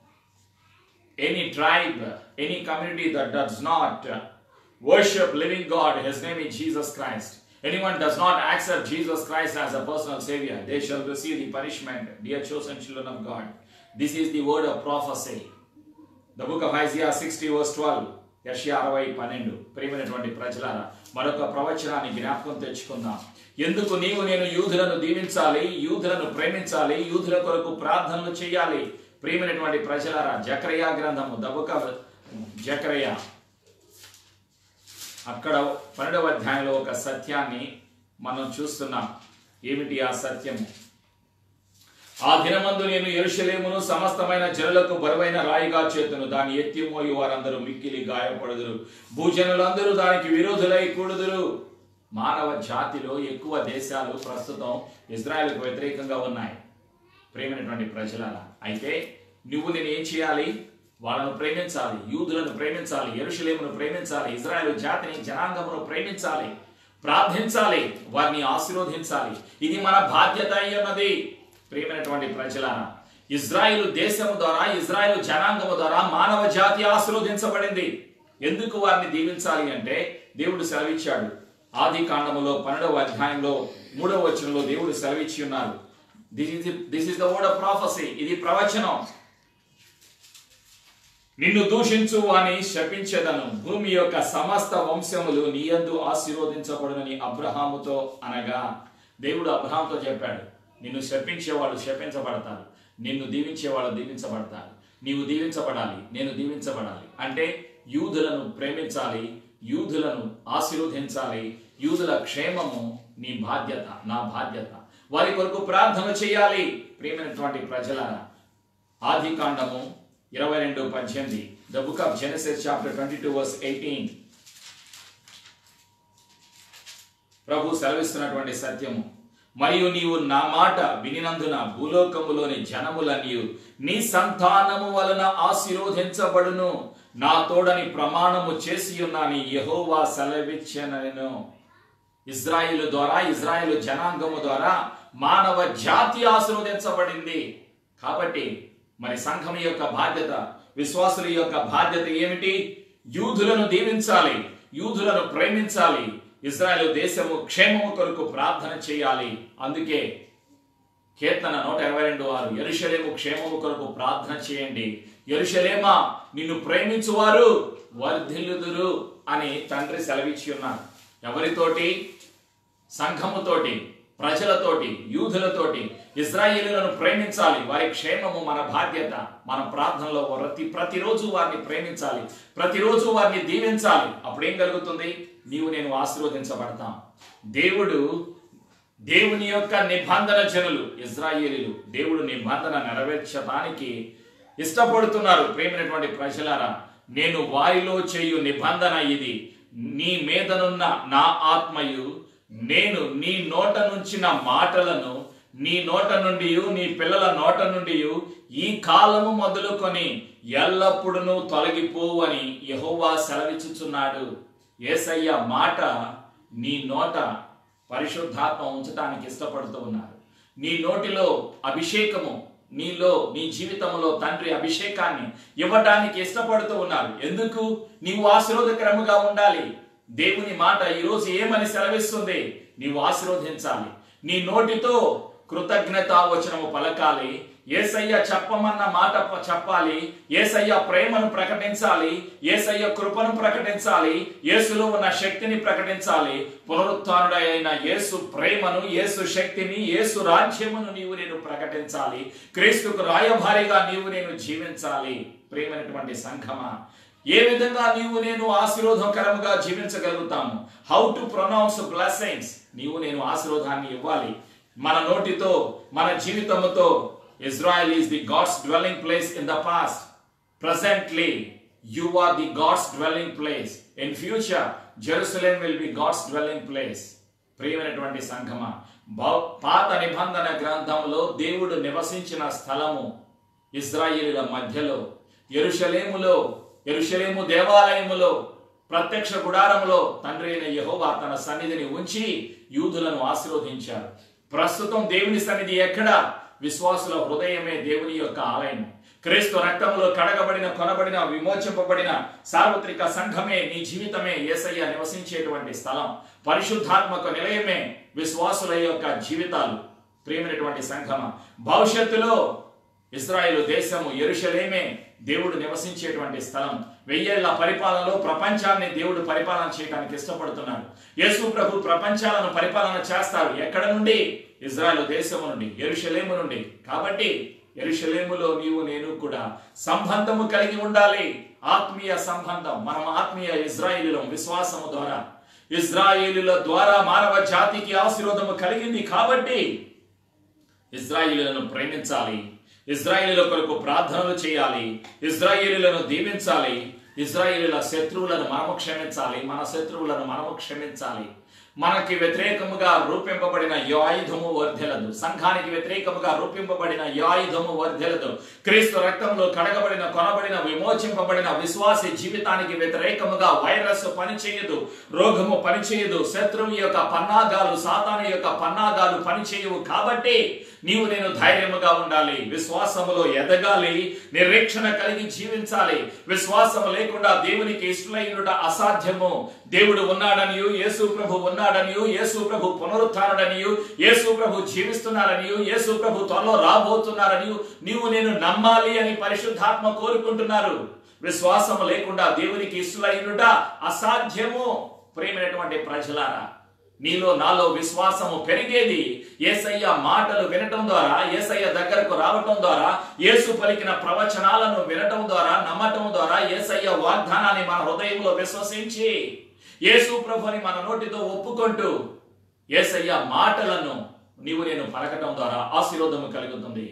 any tribe, any community that does not worship living God, his name is Jesus Christ. Anyone does not accept Jesus Christ as a personal savior, they shall receive the punishment, dear chosen children of God. This is the word of prophecy. The book of Isaiah sixty verse twelve యషియా అరవై పన్నెండు ప్రియమైనటువంటి ప్రజలారా మరొక ప్రవచనాన్ని జ్ఞాపకం తెచ్చుకుందాం ఎందుకు నీవు నేను యూదులను దీవించాలి యూదులను ప్రేమించాలి యూదుల కొరకు ప్రార్థనలు చేయాలి ప్రియమైనటువంటి ప్రజలారా జక్రయా గ్రంథము ద బుక్ ఆఫ్ జక్రయా అక్కడ పన్నెండవ అధ్యాయంలో ఒక సత్యాన్ని మనం చూస్తున్నాం ఏమిటి ఆ సత్యము ఆ దినమందు నేను ఎరుషలేమును సమస్తమైన జనులకు బరువైన రాయిగా చేతును దాని ఎత్తి మోయి వారందరూ మిక్కిలి గాయపడుదురు భూజనులందరూ దానికి విరోధులై కూడుదురు మానవ జాతిలో ఎక్కువ దేశాలు ప్రస్తుతం ఇజ్రాయెల్కు వ్యతిరేకంగా ఉన్నాయి ప్రేమైనటువంటి ప్రజలారా అయితే నువ్వు నేను ఏం చేయాలి వాళ్ళను ప్రేమించాలి యూదులను ప్రేమించాలి ఎరుషలేమును ప్రేమించాలి ఇజ్రాయెల్ జాతిని జనాంగమును ప్రేమించాలి ప్రార్థించాలి వారిని ఆశీర్వదించాలి ఇది మన బాధ్యత అయి ఉన్నది ప్రియమైనటువంటి ప్రజలారా ఇజ్రాయిల్ దేశము ద్వారా ఇజ్రాయిల్ జనాంగము ద్వారా మానవ జాతి ఆశీర్వదించబడింది ఎందుకు వారిని దీవించాలి అంటే దేవుడు సెలవిచ్చాడు ఆది కాండములో పన్నెండవ అధ్యాయంలో మూడవ వచనంలో దేవుడు సెలవిచ్చి ఉన్నారు this is this is the word of prophecy ఇది ప్రవచనం నిన్ను దూషించు అని శపించెదను భూమి యొక్క సమస్త వంశములు నీయందు ఆశీర్వదించబడునని అబ్రహాముతో అనగా దేవుడు అబ్రహాంతో చెప్పాడు నిన్ను శపించేవాళ్ళు శపించబడతారు నిన్ను దీవించేవాళ్ళు దీవించబడతారు నీవు దీవించబడాలి నేను దీవించబడాలి అంటే యూదులను ప్రేమించాలి యూదులను ఆశీర్వదించాలి యూదుల క్షేమము నీ బాధ్యత నా బాధ్యత వారి కొరకు ప్రార్థన చేయాలి ప్రియమైనటువంటి ప్రజలారా ఆది కాండము ఇరవై రెండు పద్దెనిమిది the book of Genesis chapter twenty two verse eighteen ప్రభు సెలవిస్తున్నటువంటి సత్యము మరియు నీవు నా మాట వినినందున భూలోకములోని జనములన్నీ నీ సంతానము వలన ఆశీర్వదించబడును నా తోడని ప్రమాణము చేసి ఉన్నాని యహోవా సెలవిచ్చనను ఇజ్రాయిల్ ద్వారా ఇజ్రాయిల్ జనాంగము ద్వారా మానవ జాతి ఆశీర్వదించబడింది కాబట్టి మరి సంఘం యొక్క బాధ్యత విశ్వాసుల యొక్క బాధ్యత ఏమిటి యూదులను దీవించాలి యూదులను ప్రేమించాలి ఇజ్రాయెల్ దేశము క్షేమము కొరకు ప్రార్థన చేయాలి అందుకే కీర్తన నూట ఇరవై రెండు ఆరు ఎరుషలేము క్షేమము కొరకు ప్రార్థన చేయండి ఎరుషలేమా నిన్ను ప్రేమించువారు వర్ధిల్లుదురు అని తండ్రి సెలవిచ్చి ఉన్నారు ఎవరితోటి సంఘముతోటి ప్రజలతోటి యూదులతోటి ఇజ్రాయేలులను ప్రేమించాలి వారి క్షేమము మన బాధ్యత మన ప్రార్థనలో ప్రతి ప్రతిరోజు వారిని ప్రేమించాలి ప్రతిరోజు వారిని దీవించాలి అప్పుడేం కలుగుతుంది నీవు నేను ఆశీర్వదించబడతాం దేవుడు దేవుని యొక్క నిబంధన జనులు ఇజ్రాయేలీలు దేవుడు నిబంధన నెరవేర్చడానికి ఇష్టపడుతున్నారు ప్రేమైనటువంటి ప్రజలారా నేను వారిలో చేయు నిబంధన ఇది నీ మీదనున్న నా ఆత్మయు నేను నీ నోట నుంచిన మాటలను నీ నోట నుండి నీ పిల్లల నోట నుండి ఈ కాలము మొదలుకొని ఎల్లప్పుడూ తొలగిపోవు అని యహోవా సెలవిచ్చుచున్నాడు ఏసయ్య మాట నీ నోట పరిశుద్ధాత్మ ఉంచడానికి ఇష్టపడుతూ ఉన్నారు నీ నోటిలో అభిషేకము నీలో నీ జీవితంలో తండ్రి అభిషేకాన్ని ఇవ్వడానికి ఇష్టపడుతూ ఉన్నారు ఎందుకు నీవు ఆశీర్వదకరముగా ఉండాలి దేవుని మాట ఈరోజు ఏమని సెలవిస్తుంది నీవు ఆశీర్వదించాలి నీ నోటితో కృతజ్ఞత వచనము పలకాలి ఏసయ్య చెప్పమన్న మాట ప- చెప్పాలి ఏసయ్య ప్రేమను ప్రకటించాలి ఏసయ్య కృపను ప్రకటించాలి యేసులో ఉన్న శక్తిని ప్రకటించాలి పునరుత్డైన యేసు ప్రేమను యేసు శక్తిని యేసు రాజ్యమును నీవు నేను ప్రకటించాలి క్రీస్తుకు రాయభారిగా నీవు నేను జీవించాలి ప్రేమైనటువంటి సంఘమా ఏ విధంగా నీవు నేను ఆశీర్వాదకరముగా జీవించగలుగుతాము హౌ టు ప్రొనౌన్స్ బ్లెస్సింగ్స్ నీవు నేను ఆశీర్వాదాన్ని ఇవ్వాలి మన నోటితో మన జీవితముతో Israel is the God's dwelling place in the past presently you are the god's dwelling place in future jerusalem will be god's dwelling place ప్రియమైనటువంటి సంఘమా బా- పాత నిబంధన గ్రంథంలో దేవుడు నివసించిన స్థలము ఇజ్రాయేలుల మధ్యలో ఎరుషలేములో ఎరుషలేము దేవాలయములో ప్రత్యక్ష గుడారములో తండ్రి అయిన యెహోవా తన సన్నిధిని ఉంచి యూదులను ఆశీర్వదించారు ప్రస్తుతం దేవుని సన్నిధి ఎక్కడ విశ్వాసుల హృదయమే దేవుని యొక్క ఆలయం క్రీస్తు రక్తంలో కడగబడిన కొనబడిన విమోచింపబడిన సార్వత్రిక సంఘమే నీ జీవితమే యేసయ్య నివసించేటువంటి స్థలం పరిశుద్ధాత్మక నిలయమే విశ్వాసుల యొక్క జీవితాలు ప్రియమైనటువంటి సంఘమ భవిష్యత్తులో ఇస్రాయేలు దేశము ఎరుషలేమే దేవుడు నివసించేటువంటి స్థలం వెయ్యేళ్ల పరిపాలనలో ప్రపంచాన్ని దేవుడు పరిపాలన చేయడానికి ఇష్టపడుతున్నాడు యేసు ప్రభు ప్రపంచాలను పరిపాలన చేస్తారు ఎక్కడ నుండి ఇజ్రాయెల్ దేశము నుండి ఎరుషలేము నుండి కాబట్టి ఎరుషలేములో నీవు నేను కూడా సంబంధము కలిగి ఉండాలి ఆత్మీయ సంబంధం మనం ఆత్మీయ ఇజ్రాయేలులం విశ్వాసము ద్వారా ఇజ్రాయేలుల ద్వారా మానవ జాతికి ఆశీర్వాదము కలిగింది కాబట్టి ఇజ్రాయిలులను ప్రేమించాలి ఇజ్రాయిలుల కొరకు ప్రార్థనలు చేయాలి ఇజ్రాయిలులను దీవించాలి ఇజ్రాయిలుల శత్రువులను మనము క్షమించాలి మన శత్రువులను మనము క్షమించాలి మనకి వ్యతిరేకముగా రూపింపబడిన ఈ ఆయుధము వర్ధెలదు సంఘానికి వ్యతిరేకముగా రూపింపబడిన ఈ ఆయుధము వర్ధెలదు క్రీస్తు రక్తంలో కడగబడిన కొనబడిన విమోచింపబడిన విశ్వాసి జీవితానికి వ్యతిరేకముగా వైరస్ పనిచేయదు రోగము పనిచేయదు శత్రువు యొక్క పన్నాగాలు సాతాను యొక్క పన్నాగాలు పనిచేయవు కాబట్టి నీవు నేను ధైర్యముగా ఉండాలి విశ్వాసములో ఎదగాలి నిరీక్షణ కలిగి జీవించాలి విశ్వాసము లేకుండా దేవునికి ఇష్టమైనట అసాధ్యము దేవుడు ఉన్నాడనియు యేసు ప్రభు ఉన్నాడనియు యేసు ప్రభు పునరుత్డనియు యేసు ప్రభు జీవిస్తున్నారనియు యేసు ప్రభు త్వరలో రాబోతున్నారనియు నీవు నేను నమ్మాలి అని పరిశుద్ధాత్మ కోరుకుంటున్నారు విశ్వాసము లేకుండా దేవునికి ఇష్టమైనట అసాధ్యము ప్రేమైనటువంటి ప్రజలారా నీలో నాలో విశ్వాసము పెరిగేది ఏసయ్య మాటలు వినటం ద్వారా ఏసయ్య దగ్గరకు రావటం ద్వారా యేసు పలికిన ప్రవచనాలను వినటం ద్వారా నమ్మటం ద్వారా ఏసయ్య వాగ్దానాన్ని మన హృదయంలో విశ్వసించి యేసు ప్రభుని మన నోటితో ఒప్పుకుంటూ ఏసయ్య మాటలను నీవు నేను పలకటం ద్వారా ఆశీర్వాదము కలుగుతుంది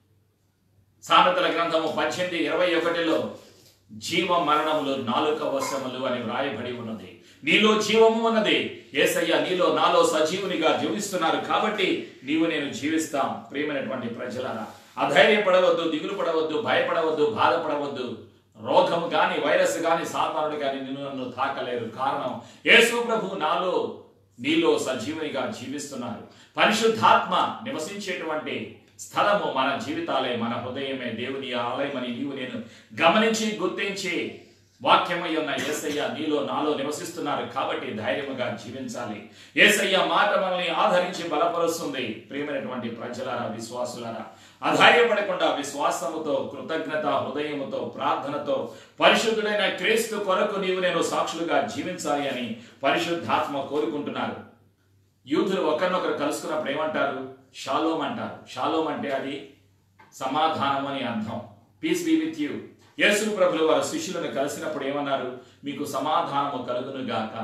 సామెతల గ్రంథము పద్దెనిమిది ఇరవై ఒకటిలో జీవ మరణములు నాలుక వశములు అని వ్రాయబడి ఉన్నది నీలో జీవము ఉన్నది ఏసయ్య నీలో నాలో సజీవునిగా జీవిస్తున్నారు కాబట్టి నీవు నేను జీవిస్తాం ప్రియమైనటువంటి ప్రజలారా అధైర్యపడవద్దు దిగులు పడవద్దు భయపడవద్దు బాధపడవద్దు రోగం గాని వైరస్ గాని సాధారణుడు గాని నిన్ను నన్ను తాకలేరు కారణం యేసు ప్రభు నాలో నీలో సజీవునిగా జీవిస్తున్నారు పరిశుద్ధాత్మ నివసించేటువంటి స్థలము మన జీవితాలే మన హృదయమే దేవుని ఆలయమని నీవు నేను గమనించి గుర్తించి వాక్యమై ఉన్న ఏసయ్య నీలో నాలో నివసిస్తున్నారు కాబట్టి ధైర్యముగా జీవించాలి ఏసయ్య మాట మనల్ని ఆదరించి బలపరుస్తుంది ప్రియమైనటువంటి ప్రజలారా విశ్వాసులారా అధైర్యపడకుండా విశ్వాసముతో కృతజ్ఞత హృదయముతో ప్రార్థనతో పరిశుద్ధుడైన క్రీస్తు కొరకు నీవు నేను సాక్షులుగా జీవించాలి అని పరిశుద్ధాత్మ కోరుకుంటున్నారు యూదులు ఒకరినొకరు కలుసుకున్నప్పుడు ఏమంటారు షాలోమ్ అంటారు షాలోమ్ అంటే అది సమాధానం అని అర్థం పీస్ బి విత్ యూ యేసు ప్రభులు వారి శిష్యులను కలిసినప్పుడు ఏమన్నారు మీకు సమాధానము కలుగును గాక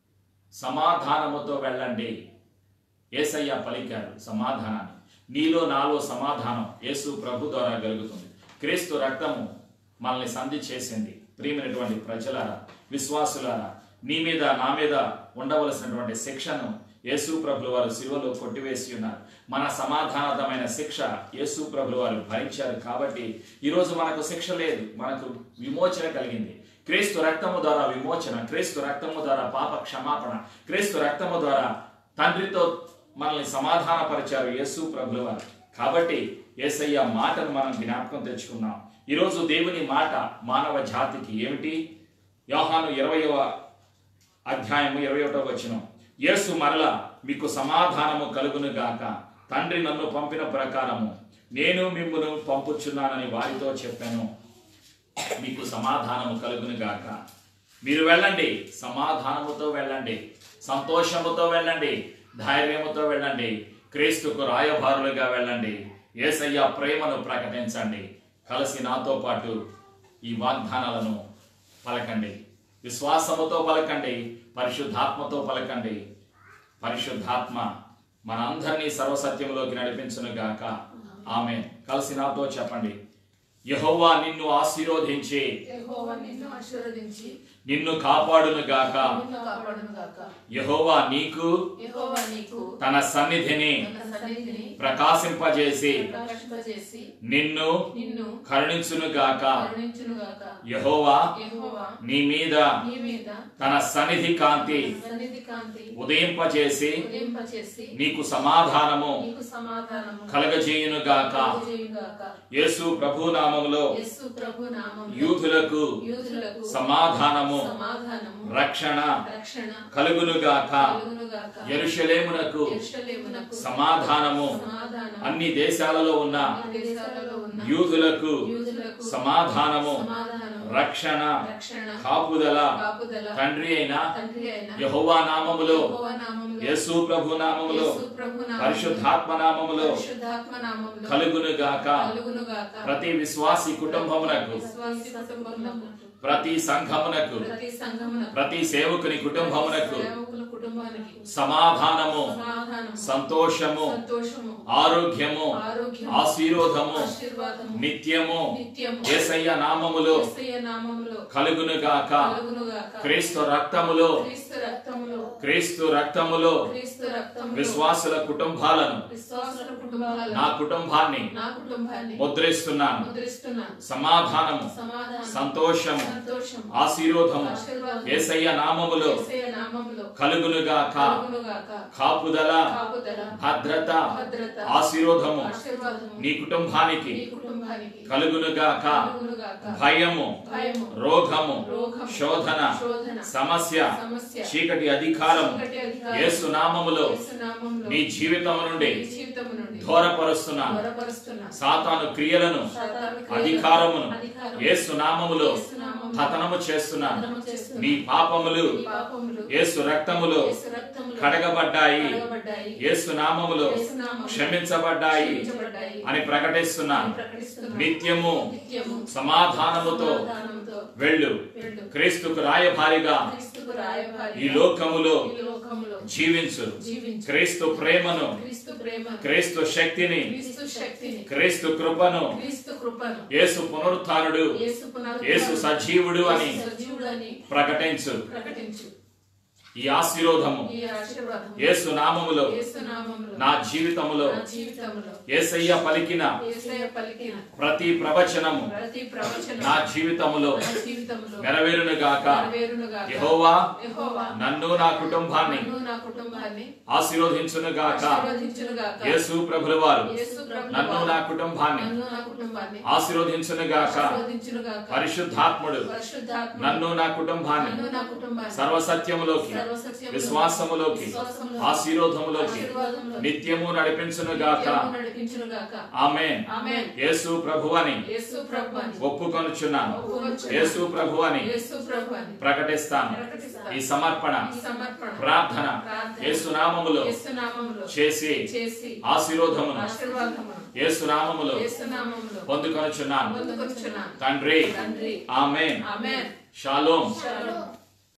సమాధానముతో వెళ్ళండి ఏసయ్య పలికారు సమాధానాన్ని నీలో నాలో సమాధానం యేసు ప్రభు ద్వారా కలుగుతుంది క్రీస్తు రక్తము మనల్ని సంధి చేసింది ప్రియమైనటువంటి ప్రజలారా విశ్వాసులారా నీ మీద నా మీద ఉండవలసినటువంటి శిక్షను యేసు ప్రభులు వారు శిలువలో కొట్టివేసి ఉన్నారు మన సమాధానతమైన శిక్ష యేసు ప్రభులు వారు భరించారు కాబట్టి ఈరోజు మనకు శిక్ష లేదు మనకు విమోచన కలిగింది క్రీస్తు రక్తము ద్వారా విమోచన క్రీస్తు రక్తము ద్వారా పాప క్షమాపణ క్రీస్తు రక్తము ద్వారా తండ్రితో మనల్ని సమాధానపరిచారు యేసు ప్రభులు వారు కాబట్టి యేసయ్య మాటను మనం జ్ఞాపకం తెచ్చుకున్నాం ఈరోజు దేవుని మాట మానవ జాతికి ఏమిటి యోహాను ఇరవయవ అధ్యాయము ఇరవై ఒకటో వచనం యేసు మరల మీకు సమాధానము కలుగును గాక తండ్రి నన్ను పంపిన ప్రకారము నేను మిమ్మును పంపుచున్నానని వారితో చెప్పాను మీకు సమాధానము కలుగును గాక మీరు వెళ్ళండి సమాధానముతో వెళ్ళండి సంతోషముతో వెళ్ళండి ధైర్యముతో వెళ్ళండి క్రీస్తుకు రాయభారులుగా వెళ్ళండి ఏసయ్య ప్రేమను ప్రకటించండి కలిసి నాతో పాటు ఈ వాగ్దానాలను పలకండి విశ్వాసముతో పలకండి పరిశుద్ధాత్మతో పలకండి పరిశుద్ధాత్మ మనందరినీ సర్వసత్యంలోకి నడిపించును గాక ఆమె కలిసి నాతో చెప్పండి యహోవా నిన్ను ఆశీర్వదించి యెహోవా నిన్ను ఆశీర్వదించి నిన్ను కాపాడును గాక నిన్ను కాపాడును గాక యహోవా నీకు యెహోవా నీకు తన సన్నిధిని తన సన్నిధిని ప్రకాశింపజేసి ప్రకాశింపజేసి నిన్ను నిన్ను కరుణించును గాక కరుణించును గాక యహోవా యెహోవా నీ మీద నీ మీద తన సన్నిధి కాంతి సన్నిధి కాంతి ఉదయింపజేసి ఉదయింపచేసి నీకు సమాధానము నీకు సమాధానము కలగజేయును గాక కలుగజేయును గాక యేసు ప్రభు నామములో యేసు ప్రభు నామములో యూదులకు యూదులకు సమాధానము సమాధానము రక్షణ రక్షణ కలుగును గాక కలుగును గాక యెరూషలేమునకు యెరూషలేమునకు సమాధానము సమాధానం అన్ని దేశాలలో ఉన్న అన్ని దేశాలలో ఉన్న యూదులకు యూదులకు సమాధానము సమాధానము రక్షణ రక్షణ కాపుదల కాపుదల తండ్రి అయిన తండ్రి అయిన యహోవా నామములో యెహోవా నామములో యేసు ప్రభు నామములో యేసు ప్రభు నామములో పరిశుద్ధాత్మ నామములో పరిశుద్ధాత్మ నామములో కలుగును గాక కలుగును గాక ప్రతి విశ్వాసి కుటుంబమునకు విశ్వాసి కుటుంబమునకు ప్రతి సంఘమునకు ప్రతి సంఘమునకు ప్రతి సేవకుని కుటుంబమునకు సేవకుల కుటుంబమునకు కుటుంబానికి సమాధానము సమాధానం సంతోషము సంతోషము ఆరోగ్యము ఆరోగ్యము ఆశీర్వాదము ఆశీర్వాదము నిత్యము నిత్యము యేసయ్య నామములో యేసయ్య నామములో కలుగునుగాక కలుగునుగాక క్రీస్తు రక్తములో క్రీస్తు రక్తములో క్రీస్తు రక్తములో క్రీస్తు రక్తములో విశ్వాసుల కుటుంబాలను విశ్వాసుల కుటుంబాలను నా కుటుంబాన్ని నా కుటుంబాన్ని ముద్రిస్తున్నాను ముద్రిస్తున్నాను సమాధానము సమాధానం సంతోషము సంతోషం ఆశీర్వాదము ఆశీర్వాదం యేసయ్య నామములో యేసయ్య నామములో కలుగునుగాక కలుగునుగాక కాపుదల కాపుదల భద్రత భద్రత ఆశీర్వాదము ఆశీర్వాదము నీ కుటుంబానికి నీ కుటుంబానికి కలుగునుగాక కలుగునుగాక భయము భయము రోగము రోగము శోధన శోధన సమస్య సమస్య చీకటి అధికారము చీకటి అధికారం యేసు నామములో యేసు నామములో నీ జీవితం నుండి నీ జీవితము నుండి ఘోరపరుస్తున్నాను దూరపరుస్తున్నా సాతాను క్రియలను సాతాను క్రియలను, అధికారమును అధికారము, యేసు నామములో యేసు నామములో పతనము చేస్తున్నాను పతనము చేస్తున్నా. నీ పాపములు నీ పాపములు యేసు రక్తములో యేసు రక్తములో కడగబడ్డాయి కడగబడ్డాయి. యేసు నామములో యేసు నామములో క్షమించబడ్డాయి క్షమించబడ్డాయి. అని ప్రకటిస్తున్నాను అని ప్రకటిస్తున్నాను. నిత్యము నిత్యము సమాధానముతో సమాధానముతో వెళ్ళు వెళ్ళు. క్రీస్తుకు రాయభారిగా క్రీస్తుకు రాయబారిగా ఈ లోకములో ఈ లోకములో జీవించు జీవించు. క్రీస్తు ప్రేమను క్రీస్తు ప్రేమను క్రీస్తు శక్తిని క్రీస్తు శక్తిని క్రీస్తు కృపను క్రీస్తు కృపను యేసు పునరుత్థానుడు యేసు పునరుద్ధానం, యేసు సజీవుడు అని యేసు సజీవుడని ప్రకటించు ప్రకటించు ఈ ఆశీర్వాదము ఈ ఆశీర్వాదం యేసు నామములో యేసు నామములో నా జీవితములో నా జీవితంలో యేసయ్య పలికిన యేసయ్య పలికిన ప్రతి ప్రవచనము ప్రతి ప్రవచనం నా జీవితములో నా జీవితంలో నెరవేరునుగాక నెరవేరునుగాక. యెహోవా యెహోవా నన్ను నా కుటుంబాన్ని నన్ను నా కుటుంబాన్ని ఆశీర్వదించునుగాక ఆశీర్వదించునుగాక. యేసు ప్రభుల వారు యేసు ప్రభుల నన్ను వారు నా కుటుంబాన్ని నన్ను నా కుటుంబాన్ని ఆశీర్వదించునుగాక ఆశీర్వదించునుగాక. పరిశుద్ధాత్ముడు పరిశుద్ధాత్మ నన్ను నా కుటుంబాన్ని నన్ను నా కుటుంబాన్ని సర్వసత్యములోకి సర్వసత్యములోకి, విశ్వాసములోకి విశ్వాసములోకి, ఆశీర్వాదములోకి ఆశీర్వాదములోకి, నిత్యము నడిపించునుగాక నిత్యము నడిపించునుగాక. ఆమేన్ ఆమేన్. యేసు ప్రభువని యేసు ప్రభువని ఒప్పుకొనుచున్నాను ఒప్పుకొనుచున్నాను. యేసు ప్రభువని యేసు ప్రభువని ప్రకటిస్తాను ప్రకటిస్తాను. ఈ సమర్పణ ఈ సమర్పణ ప్రార్థన ప్రార్థన యేసు నామములో యేసు నామములో చేసి చేసి ఆశీర్వాదమును ఆశీర్వాదమును యేసు నామములో యేసు నామములో పొందుకొనుచున్నాను పొందుకొనుచున్నాను తండ్రి తండ్రి ఆమేన్ ఆమేన్ షాలోం షాలోమ్